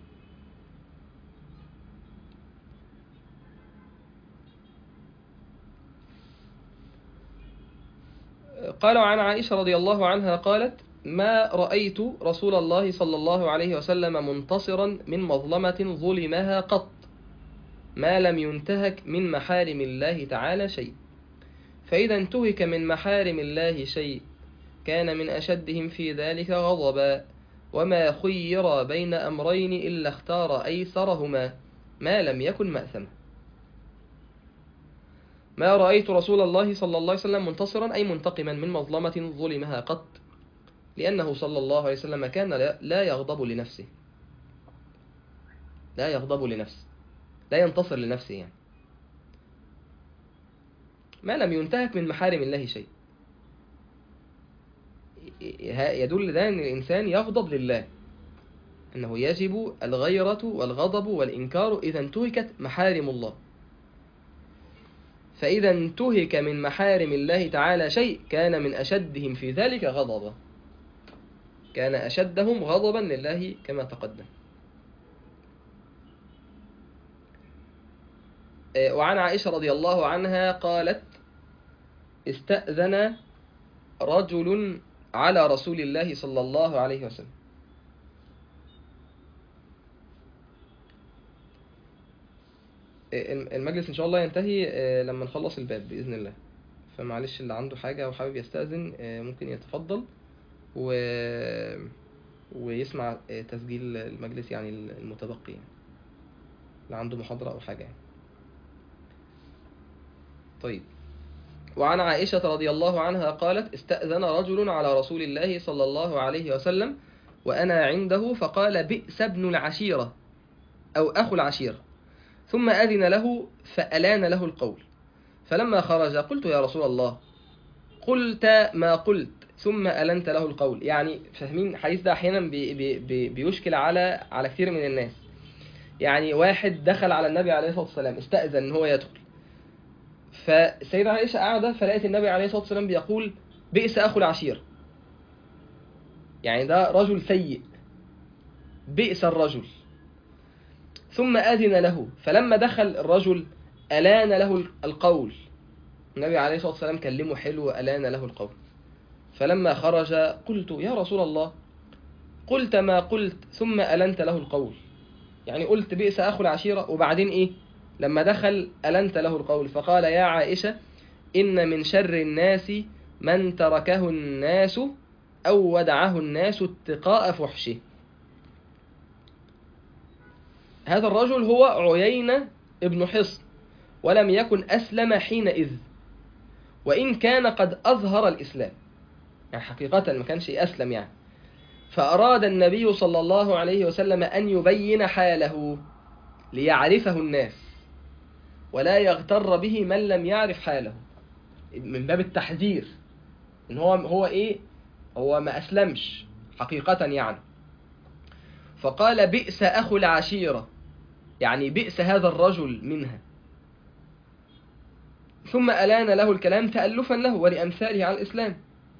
قال عن عائشة رضي الله عنها قالت ما رأيت رسول الله صلى الله عليه وسلم منتصرا من مظلمة ظلمها قط ما لم ينتهك من محارم الله تعالى شيء فإذا انتهك من محارم الله شيء كان من أشدهم في ذلك غضبا وما خير بين أمرين إلا اختار أيسرهما ما لم يكن مأثما ما رأيت رسول الله صلى الله عليه وسلم منتصرا أي منتقما من مظلمة ظلمها قط لأنه صلى الله عليه وسلم كان لا يغضب لنفسه لا يغضب لنفسه لا ينتصر لنفسه يعني ما لم ينتهك من محارم الله شيء يدل ده أن الإنسان يغضب لله أنه يجب الغيرة والغضب والإنكار إذا انتهكت محارم الله فإذا انتهك من محارم الله تعالى شيء كان من أشدهم في ذلك غضبا كان أشدهم غضبا لله كما تقدم وعن عائشة رضي الله عنها قالت استأذن رجل على رسول الله صلى الله عليه وسلم المجلس ان شاء الله ينتهي لما نخلص الباب باذن الله فمعلش اللي عنده حاجه او حابب يستاذن ممكن يتفضل و... ويسمع تسجيل المجلس يعني المتبقي يعني. اللي عنده محاضره او حاجه يعني. طيب وعن عائشة رضي الله عنها قالت استأذن رجل على رسول الله صلى الله عليه وسلم وأنا عنده فقال بئس ابن العشيرة أو أخو العشيرة ثم أذن له فألان له القول فلما خرج قلت يا رسول الله قلت ما قلت ثم ألنت له القول يعني فاهمين الحديث ده أحيانا بي بي بي بيشكل على على كثير من الناس يعني واحد دخل على النبي عليه الصلاة والسلام استأذن إن هو يدخل فالسيدة عائشة قاعدة فلقيت النبي عليه الصلاة والسلام بيقول بئس أخو العشيرة يعني ده رجل سيء بئس الرجل ثم أذن له فلما دخل الرجل ألان له القول النبي عليه الصلاة والسلام كلمه حلو ألان له القول فلما خرج قلت يا رسول الله قلت ما قلت ثم ألنت له القول يعني قلت بئس أخو العشيرة وبعدين إيه لما دخل ألنت له القول فقال يا عائشة إن من شر الناس من تركه الناس أو ودعه الناس اتقاء فحشه هذا الرجل هو عيينة ابن حصن ولم يكن أسلم حينئذ وإن كان قد أظهر الإسلام يعني حقيقة ما كانش أسلم يعني فأراد النبي صلى الله عليه وسلم أن يبين حاله ليعرفه الناس ولا يغتر به من لم يعرف حاله من باب التحذير ان هو هو ايه هو ما اسلمش حقيقة يعني فقال بئس اخو العشيرة يعني بئس هذا الرجل منها ثم ألان له الكلام تألفا له ولأمثاله على الإسلام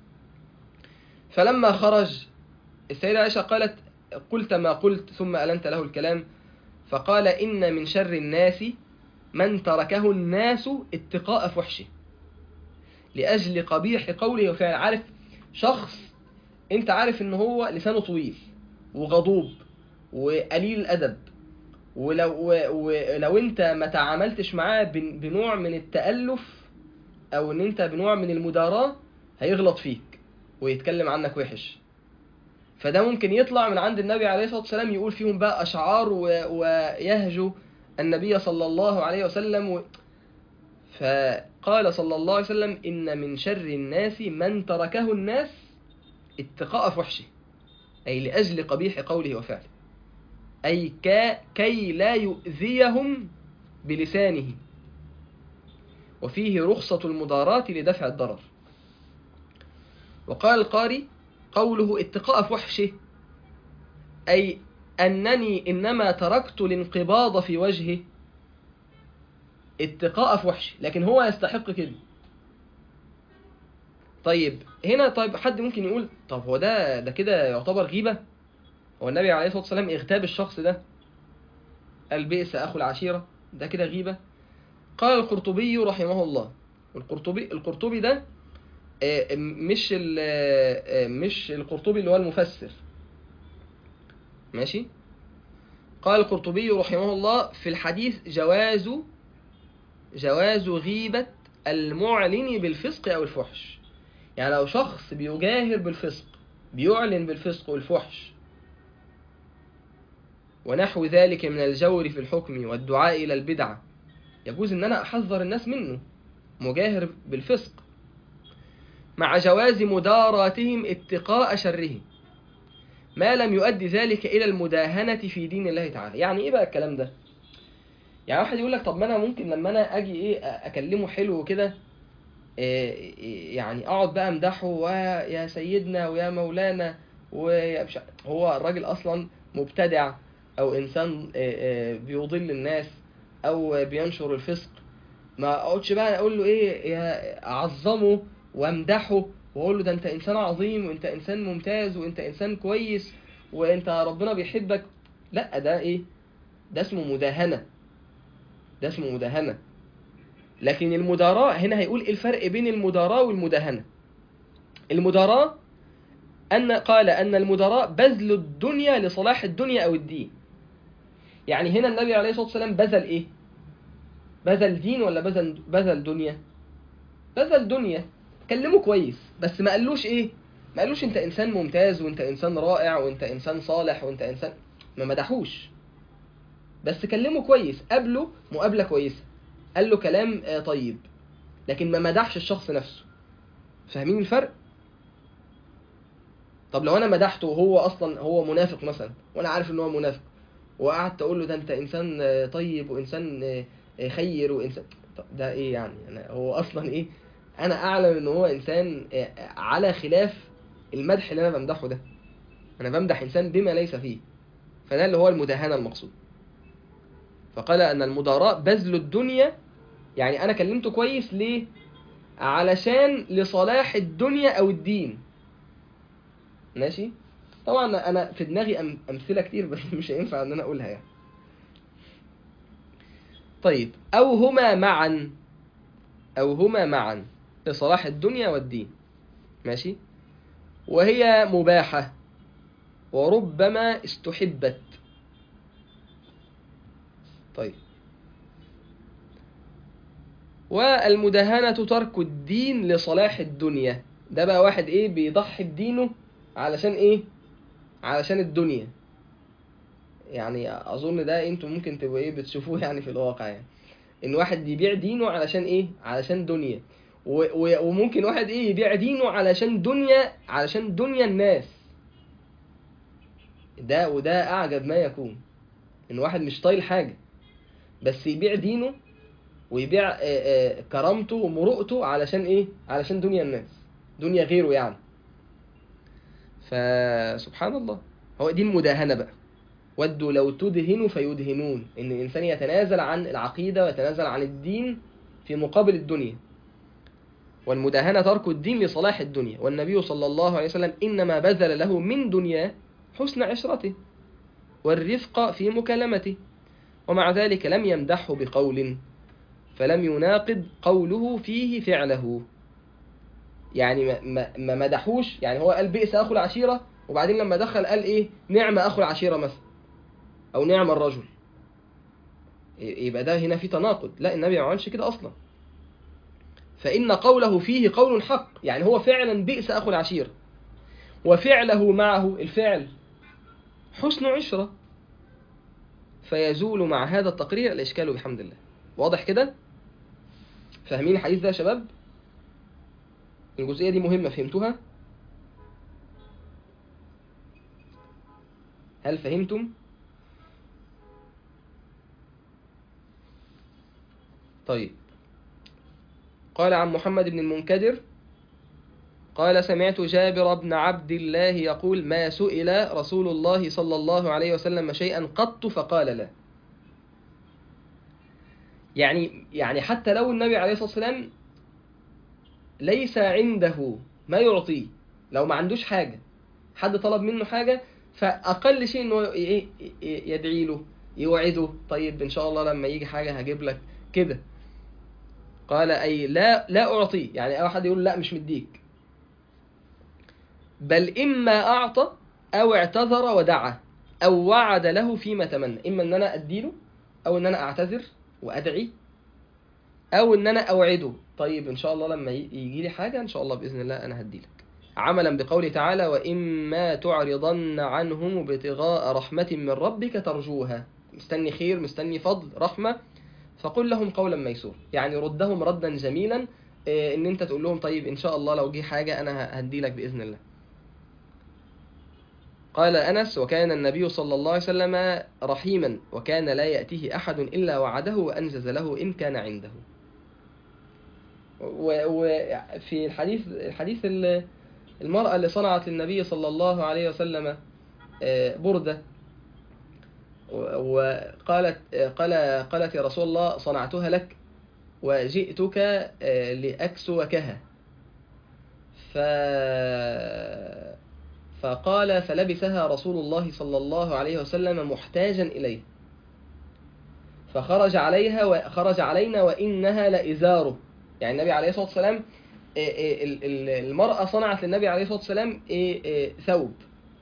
فلما خرج السيدة عائشة قالت قلت ما قلت ثم ألنت له الكلام فقال إن من شر الناس من تركه الناس اتقاء فحشه لأجل قبيح قوله وفعله عارف شخص انت عارف ان هو لسانه طويل وغضوب وقليل الأدب ولو, ولو انت ما تعاملتش معاه بن- بنوع من التألف او ان انت بنوع من المداراة هيغلط فيك ويتكلم عنك وحش فده ممكن يطلع من عند النبي عليه الصلاة والسلام يقول فيهم بقى أشعار و... ويهجو النبي صلى الله عليه وسلم و... فقال صلى الله عليه وسلم إن من شر الناس من تركه الناس اتقاء فحشه أي لأجل قبيح قوله وفعله أي كا... كي لا يؤذيهم بلسانه وفيه رخصة المضاراة لدفع الضرر وقال القاري قوله اتقاء فحشه أي أنني إنما تركت الانقباض في وجهه اتقاء فحشه لكن هو يستحق كده طيب هنا طيب حد ممكن يقول طب هو ده ده كده يعتبر غيبة هو النبي عليه الصلاة والسلام اغتاب الشخص ده قال بئس أخو العشيرة ده كده غيبة قال القرطبي رحمه الله القرطبي القرطبي ده آه، مش ال- آه، مش القرطبي اللي هو المفسر ماشي قال القرطبي رحمه الله في الحديث جواز جواز غيبة المعلن بالفسق أو الفحش يعني لو شخص بيجاهر بالفسق بيعلن بالفسق والفحش ونحو ذلك من الجور في الحكم والدعاء إلى البدعة يجوز أن أنا أحذر الناس منه مجاهر بالفسق مع جواز مداراتهم اتقاء شره ما لم يؤدي ذلك إلى المداهنة في دين الله تعالى يعني إيه بقى الكلام ده يعني واحد يقول لك طب ما أنا ممكن لما أنا أجي إيه أكلمه حلو كده إيه إيه يعني أقعد بقى أمدحه ويا سيدنا ويا مولانا ويا مش ع- هو الراجل أصلا مبتدع أو إنسان إيه إيه بيضل الناس أو بينشر الفسق ما اقعدش بقى اقول له ايه يا اعظمه وامدحه واقول له ده انت انسان عظيم وانت انسان ممتاز وانت انسان كويس وانت ربنا بيحبك لا ده ايه ده اسمه مداهنة ده اسمه مداهنة لكن المداراة هنا هيقول ايه الفرق بين المداراة والمداهنة المداراة أن قال أن المداراة بذل الدنيا لصلاح الدنيا أو الدين يعني هنا النبي عليه الصلاة والسلام بذل إيه بذل دين ولا بذل بذل دنيا بذل دنيا كلمه كويس بس ما قالوش ايه ما قالوش انت انسان ممتاز وانت انسان رائع وانت انسان صالح وانت انسان ما مدحوش بس كلمه كويس قابله مقابله كويسه قال له كلام آه، طيب لكن ما مدحش الشخص نفسه فاهمين الفرق طب لو انا مدحته وهو اصلا هو منافق مثلا وانا عارف ان هو منافق وقعدت اقول له ده انت انسان آه، طيب وانسان آه، آه، خير وانسان طب ده ايه يعني أنا هو اصلا ايه انا اعلم ان هو انسان آه، على خلاف المدح اللي انا بمدحه ده انا بمدح انسان بما ليس فيه فده اللي هو المداهنه المقصود فقال ان المداراة بذل الدنيا يعني انا كلمته كويس ليه علشان لصلاح الدنيا او الدين ماشي طبعا انا في دماغي أم- امثله كتير بس مش هينفع ان انا اقولها يعني طيب او هما معا او هما معا لصلاح الدنيا والدين ماشي وهي مباحه وربما استحبت طيب والمداهنة ترك الدين لصلاح الدنيا ده بقى واحد ايه بيضحي بدينه علشان ايه علشان الدنيا يعني اظن ده انتوا ممكن تبقوا ايه بتشوفوه يعني في الواقع يعني ان واحد يبيع دينه علشان ايه علشان دنيا و و وممكن واحد ايه يبيع دينه علشان دنيا علشان دنيا الناس ده وده اعجب ما يكون ان واحد مش طايل حاجه بس يبيع دينه ويبيع آه، آه، كرامته ومروءته علشان ايه علشان دنيا الناس دنيا غيره يعني فسبحان الله هو دي المداهنة بقى ودوا لو تدهنوا فيدهنون ان الانسان يتنازل عن العقيدة ويتنازل عن الدين في مقابل الدنيا والمداهنة ترك الدين لصلاح الدنيا والنبي صلى الله عليه وسلم إنما بذل له من دنياه حسن عشرته والرفق في مكالمته ومع ذلك لم يمدحه بقول فلم يناقض قوله فيه فعله يعني ما, ما, ما مدحوش يعني هو قال بئس أخو العشيرة وبعدين لما دخل قال إيه نعم أخو العشيرة مثلا أو نعم الرجل يبقى ده هنا في تناقض لا النبي ما عملش كده أصلا فإن قوله فيه قول حق يعني هو فعلا بئس أخو العشيرة وفعله معه الفعل حسن عشرة فيزول مع هذا التقرير الإشكال بحمد الله واضح كده فاهمين الحديث ده يا شباب الجزئية دي مهمة فهمتوها هل فهمتم طيب قال عن محمد بن المنكدر قال سمعت جابر بن عبد الله يقول ما سئل رسول الله صلى الله عليه وسلم شيئا قط فقال لا يعني يعني حتى لو النبي عليه الصلاة والسلام ليس عنده ما يعطيه لو ما عندوش حاجة حد طلب منه حاجة فأقل شيء إنه إيه يدعي له يوعده طيب إن شاء الله لما يجي حاجة هجيب لك كده قال أي لا لا أعطيه يعني أو حد يقول لا مش مديك بل إما أعطى أو اعتذر ودعا أو وعد له فيما تمنى إما إن أنا أديله أو إن أنا أعتذر وأدعي أو إن أنا أوعده طيب إن شاء الله لما يجي لي حاجة إن شاء الله بإذن الله أنا هديلك عملا بقوله تعالى وإما تعرضن عنهم ابتغاء رحمة من ربك ترجوها مستني خير مستني فضل رحمة فقل لهم قولا ميسور يعني ردهم ردا جميلا ان انت تقول لهم طيب ان شاء الله لو جه حاجة انا هدي لك باذن الله قال انس وكان النبي صلى الله عليه وسلم رحيما وكان لا ياتيه احد الا وعده وانجز له ان كان عنده وفي الحديث الحديث المرأة اللي صنعت للنبي صلى الله عليه وسلم بردة وقالت قال قالت يا رسول الله صنعتها لك وجئتك لأكسوكها ف فقال فلبسها رسول الله صلى الله عليه وسلم محتاجا إليه فخرج عليها وخرج علينا وإنها لإزاره يعني النبي عليه الصلاة والسلام المرأة صنعت للنبي عليه الصلاة والسلام ثوب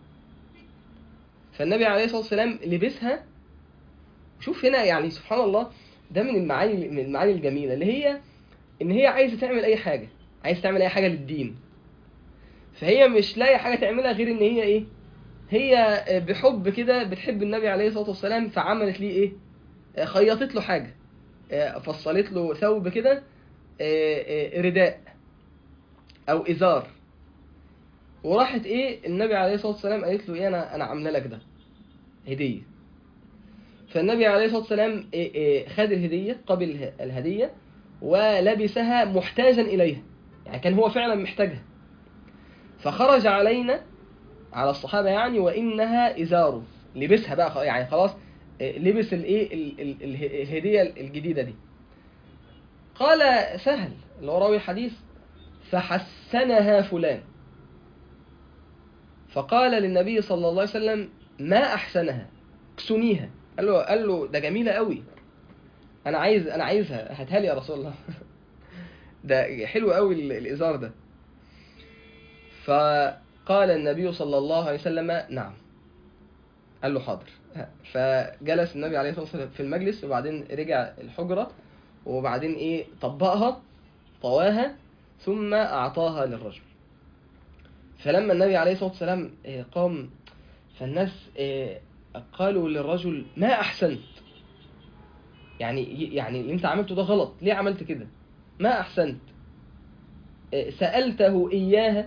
فالنبي عليه الصلاة والسلام لبسها شوف هنا يعني سبحان الله ده من المعاني من المعاني الجميلة اللي هي إن هي عايزة تعمل أي حاجة عايزة تعمل أي حاجة للدين فهي مش لاقي حاجة تعملها غير إن هي إيه هي بحب كده بتحب النبي عليه الصلاة والسلام فعملت ليه إيه خيطت له حاجة فصلت له ثوب كده رداء أو إزار وراحت ايه النبي عليه الصلاه والسلام قالت له ايه انا انا عامله لك ده هديه فالنبي عليه الصلاه والسلام إيه إيه خد الهديه قبل الهديه ولبسها محتاجا اليها يعني كان هو فعلا محتاجها فخرج علينا على الصحابه يعني وانها ازاره لبسها بقى يعني خلاص لبس الايه الهديه الجديده دي قال سهل اللي هو راوي الحديث فحسنها فلان فقال للنبي صلى الله عليه وسلم ما احسنها اكسنيها قال له قال له ده جميله قوي انا عايز انا عايزها هاتها لي يا رسول الله ده حلو قوي الازار ده فقال النبي صلى الله عليه وسلم نعم قال له حاضر فجلس النبي عليه الصلاه والسلام في المجلس وبعدين رجع الحجره وبعدين ايه طبقها طواها ثم اعطاها للرجل فلما النبي عليه الصلاة والسلام قام فالناس قالوا للرجل ما أحسنت يعني يعني اللي انت عملته ده غلط ليه عملت كده ما أحسنت سألته إياها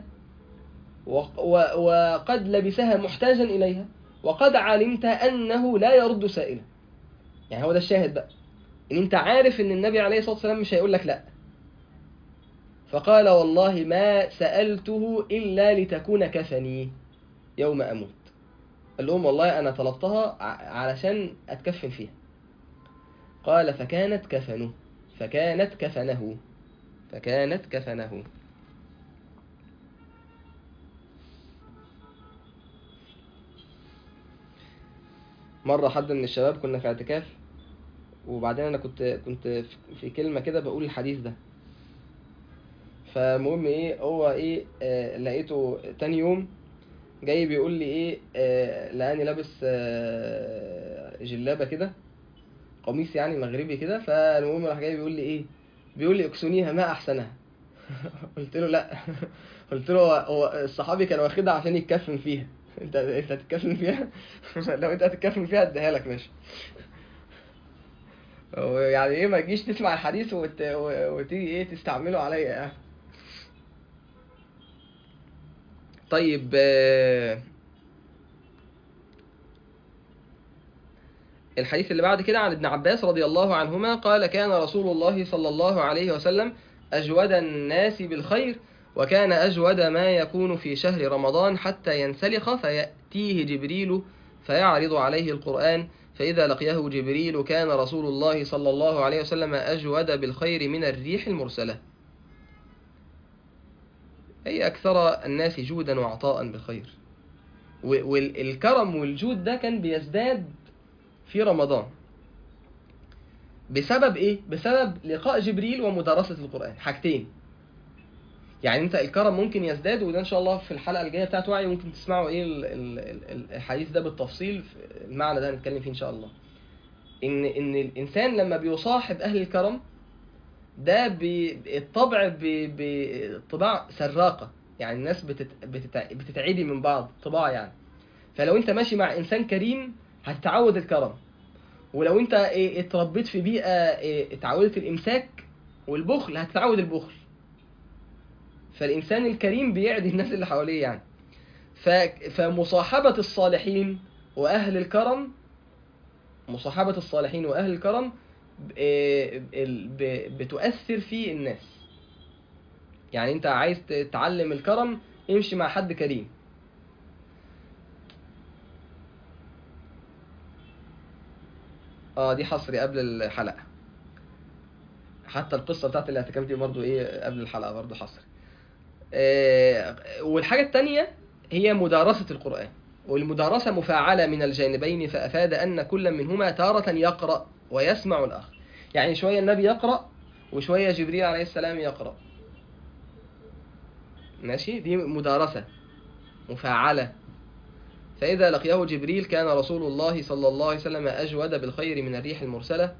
وقد لبسها محتاجا إليها وقد علمت أنه لا يرد سائلا يعني هو ده الشاهد بقى إن أنت عارف إن النبي عليه الصلاة والسلام مش هيقول لك لأ فقال والله ما سألته إلا لتكون كفني يوم أموت قال لهم والله أنا طلبتها علشان أتكفن فيها قال فكانت كفنه فكانت كفنه فكانت كفنه مرة حد من الشباب كنا في اعتكاف وبعدين انا كنت كنت في- في كلمة كده بقول الحديث ده فالمهم ايه هو ايه آه لقيته تاني يوم جاي بيقول لي ايه آه لقاني لابس آه جلابة كده قميص يعني مغربي كده فالمهم راح جاي بيقول لي ايه بيقول لي اكسونيها ما احسنها قلت له لا قلت له هو- هو الصحابي كان واخدها عشان يتكفن فيها انت انت هتتكفن فيها لو انت هتتكفن فيها اديها لك ماشي هو يعني ايه ما تجيش تسمع الحديث وت... و- وتيجي ايه تستعمله عليا يعني طيب آه، الحديث اللي بعد كده عن ابن عباس رضي الله عنهما قال كان رسول الله صلى الله عليه وسلم أجود الناس بالخير وكان أجود ما يكون في شهر رمضان حتى ينسلخ فيأتيه جبريل فيعرض عليه القرآن فإذا لقيه جبريل كان رسول الله صلى الله عليه وسلم أجود بالخير من الريح المرسلة أي أكثر الناس جودا وعطاء بالخير و- والكرم والجود ده كان بيزداد في رمضان بسبب ايه بسبب لقاء جبريل ومدارسة القرآن حاجتين يعني انت الكرم ممكن يزداد وده ان شاء الله في الحلقة الجاية بتاعت وعي ممكن تسمعوا ايه ال- ال- ال- الحديث ده بالتفصيل في المعنى ده هنتكلم فيه ان شاء الله ان ان الانسان لما بيصاحب اهل الكرم ده بي- الطبع ب- بطباع سراقة يعني الناس بتت بتتع- بتتعدي من بعض طباع يعني فلو انت ماشي مع انسان كريم هتتعود الكرم ولو انت ايه اتربيت في بيئة ايه اتعودت الامساك والبخل هتتعود البخل فالانسان الكريم بيعدي الناس اللي حواليه يعني ف... فمصاحبة الصالحين واهل الكرم مصاحبة الصالحين واهل الكرم ب... إيه ال- ب... بتؤثر في الناس يعني انت عايز تتعلم الكرم امشي مع حد كريم اه دي حصري قبل الحلقة حتى القصة بتاعت الاعتكاف دي برضو ايه قبل الحلقة برضو حصري آه والحاجة التانية هي مدارسة القرآن والمدارسة مفاعلة من الجانبين فأفاد أن كل منهما تارة يقرأ ويسمع الآخر يعني شوية النبي يقرأ وشوية جبريل عليه السلام يقرأ ماشي دي مدارسة مفاعلة فإذا لقيه جبريل كان رسول الله صلى الله عليه وسلم أجود بالخير من الريح المرسلة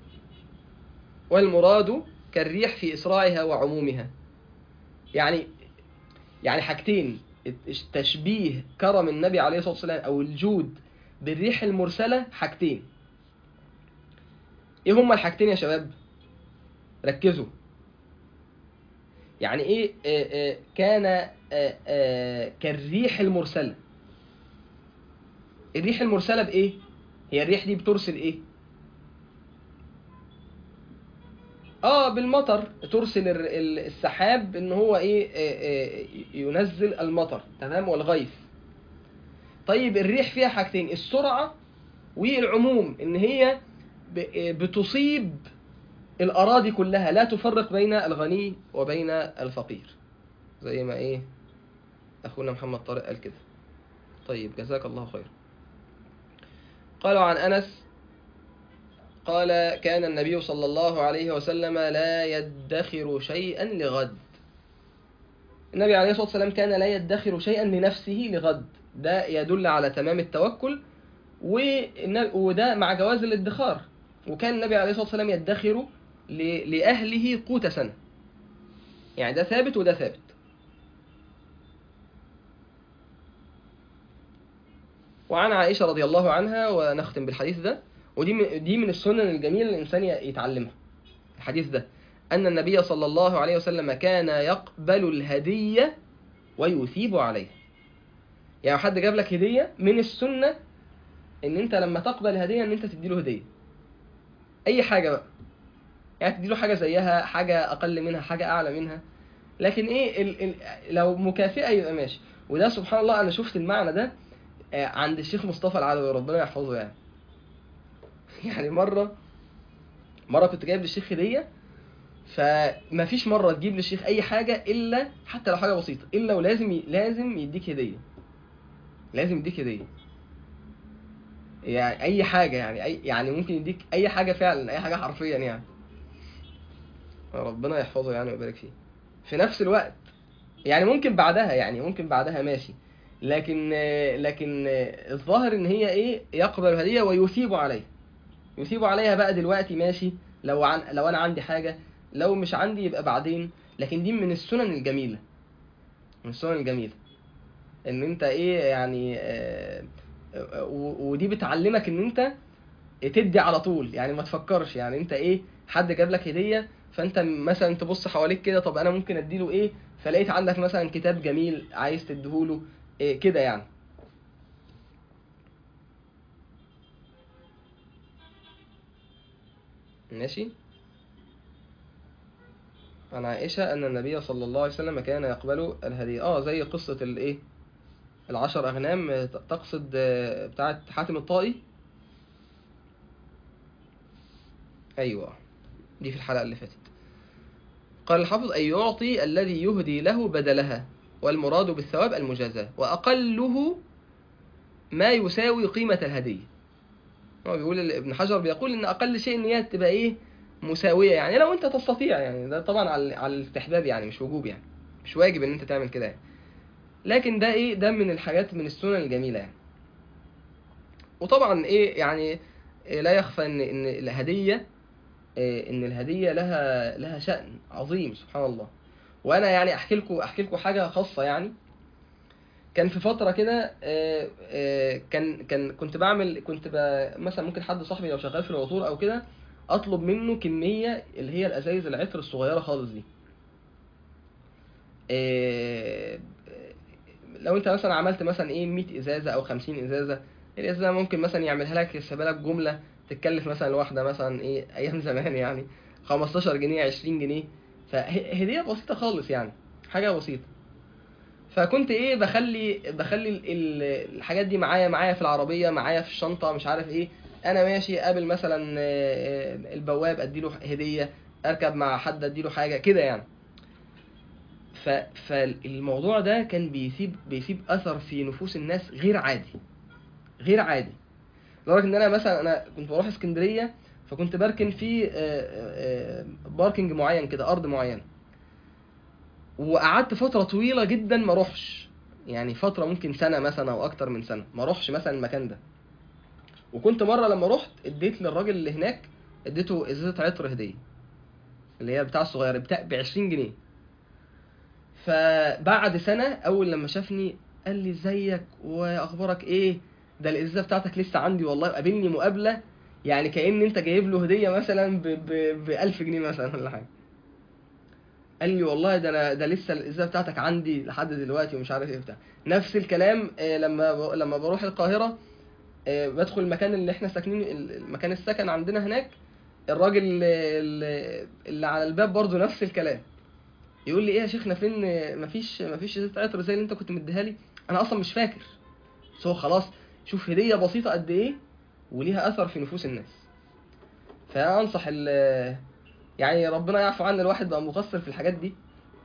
والمراد كالريح في إسراعها وعمومها يعني يعني حاجتين تشبيه كرم النبي عليه الصلاة والسلام أو الجود بالريح المرسلة حاجتين إيه هما الحاجتين يا شباب ركزوا يعني إيه آه، آه، كان آه، آه، كالريح المرسلة الريح المرسلة بإيه؟ هي الريح دي بترسل إيه؟ آه بالمطر ترسل ال- ال- السحاب إن هو إيه آه، آه، ينزل المطر تمام والغيث طيب الريح فيها حاجتين السرعة والعموم إن هي ب- آه، بتصيب الأراضي كلها لا تفرق بين الغني وبين الفقير زي ما إيه أخونا محمد طارق قال كده طيب جزاك الله خير قالوا عن أنس قال كان النبي صلى الله عليه وسلم لا يدخر شيئا لغد النبي عليه الصلاة والسلام كان لا يدخر شيئا لنفسه لغد ده يدل على تمام التوكل والنبي- وده مع جواز الادخار وكان النبي عليه الصلاة والسلام يدخر ل- لأهله قوت سنة يعني ده ثابت وده ثابت وعن عائشة رضي الله عنها ونختم بالحديث ده ودي من دي من السنن الجميلة اللي الإنسان يتعلمها الحديث ده أن النبي صلى الله عليه وسلم كان يقبل الهدية ويثيب عليها يعني حد جاب لك هدية من السنة إن أنت لما تقبل هدية إن أنت تديله هدية أي حاجة بقى يعني تديله حاجة زيها حاجة أقل منها حاجة أعلى منها لكن إيه ال ال لو مكافئة يبقى ماشي وده سبحان الله أنا شفت المعنى ده آه، عند الشيخ مصطفى العلوي ربنا يحفظه يعني يعني مرة مرة كنت جايب للشيخ هدية فما فيش مره تجيب للشيخ اي حاجه الا حتى لو حاجه بسيطه الا ولازم ي... لازم يديك هديه لازم يديك هديه يعني اي حاجه يعني اي يعني ممكن يديك اي حاجه فعلا اي حاجه حرفيا يعني ربنا يحفظه يعني ويبارك فيه في نفس الوقت يعني ممكن بعدها يعني ممكن بعدها ماشي لكن لكن الظاهر ان هي ايه يقبل الهديه ويثيب عليها يثيب عليها بقى دلوقتي ماشي لو عن لو انا عندي حاجه لو مش عندي يبقى بعدين لكن دي من السنن الجميله من السنن الجميله ان انت ايه يعني آه، آه، و- ودي بتعلمك ان انت تدي على طول يعني ما تفكرش يعني انت ايه حد جاب لك هديه فانت مثلا تبص حواليك كده طب انا ممكن اديله ايه فلقيت عندك مثلا كتاب جميل عايز تديهوله إيه كده يعني ماشي عن عائشة أن النبي صلى الله عليه وسلم كان يقبل الهدية اه زي قصة الايه العشر أغنام آه، تقصد آه، بتاعة حاتم الطائي أيوة دي في الحلقة اللي فاتت قال الحافظ أن يعطي الذي يهدي له بدلها والمراد بالثواب المجازاة وأقله ما يساوي قيمة الهدية هو بيقول ابن حجر بيقول إن أقل شيء إن هي تبقى إيه مساوية يعني لو أنت تستطيع يعني ده طبعا على على الاستحباب يعني مش وجوب يعني مش واجب إن أنت تعمل كده يعني لكن ده إيه ده من الحاجات من السنن الجميلة يعني وطبعا إيه يعني إيه لا يخفى إن إن الهدية إيه إن الهدية لها لها شأن عظيم سبحان الله وأنا يعني أحكي لكم أحكي لكم حاجة خاصة يعني كان في فترة كده آه، آه، كان كان كنت بعمل كنت ب- مثلا ممكن حد صاحبي لو شغال في العطور او كده اطلب منه كمية اللي هي الازايز العطر الصغيرة خالص دي آه، لو انت مثلا عملت مثلا ايه 100 ازازة او 50 ازازة الازازة ممكن مثلا يعملها لك يحسبها لك جملة تتكلف مثلا الواحدة مثلا ايه ايام زمان يعني 15 جنيه 20 جنيه فهدية بسيطة خالص يعني حاجة بسيطة فكنت ايه بخلي بخلي ال- ال- الحاجات دي معايا معايا في العربيه معايا في الشنطه مش عارف ايه انا ماشي قابل مثلا آه، آه، البواب اديله هديه اركب مع حد اديله حاجه كده يعني ف فالموضوع ده كان بيسيب بيسيب اثر في نفوس الناس غير عادي غير عادي لدرجه ان انا مثلا انا كنت بروح اسكندريه فكنت بركن في آه، آه، آه، باركنج معين كده ارض معينه وقعدت فترة طويلة جدا ما اروحش يعني فترة ممكن سنة مثلا او اكتر من سنة ما اروحش مثلا المكان ده وكنت مرة لما رحت اديت للراجل اللي هناك اديته ازازة عطر هدية اللي هي بتاع الصغيرة بتاع ب 20 جنيه فبعد سنة اول لما شافني قال لي ازيك واخبارك ايه ده الازازة بتاعتك لسه عندي والله قابلني مقابلة يعني كأن انت جايب له هدية مثلا ب ب ب 1000 جنيه مثلا ولا حاجة قال لي والله ده انا ده لسه الازازه بتاعتك عندي لحد دلوقتي ومش عارف ايه بتاع نفس الكلام آه، لما ب... لما بروح القاهره آه، بدخل المكان اللي احنا ساكنين ال- مكان السكن عندنا هناك الراجل اللي, اللي على الباب برضو نفس الكلام يقول لي ايه يا شيخنا فين آه، مفيش مفيش ازازه عطر زي اللي انت كنت مديها لي انا اصلا مش فاكر بس هو خلاص شوف هديه بسيطه قد ايه وليها اثر في نفوس الناس فانا انصح ال يعني ربنا يعفو عنا الواحد بقى مقصر في الحاجات دي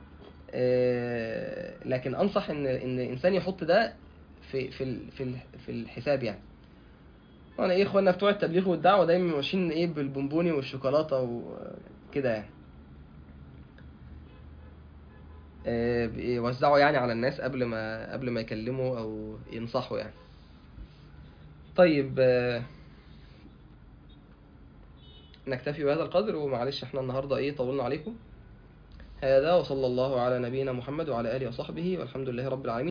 آه، لكن انصح ان ان الانسان يحط ده في في ال- في ال- في الحساب يعني وانا ايه اخوانا بتوع التبليغ والدعوه دايما ماشيين ايه بالبونبوني والشوكولاته وكده يعني آه، بيوزعوا يعني على الناس قبل ما قبل ما يكلموا او ينصحوا يعني طيب آه، نكتفي بهذا القدر ومعلش احنا النهارده ايه طولنا عليكم هذا وصلى الله على نبينا محمد وعلى اله وصحبه والحمد لله رب العالمين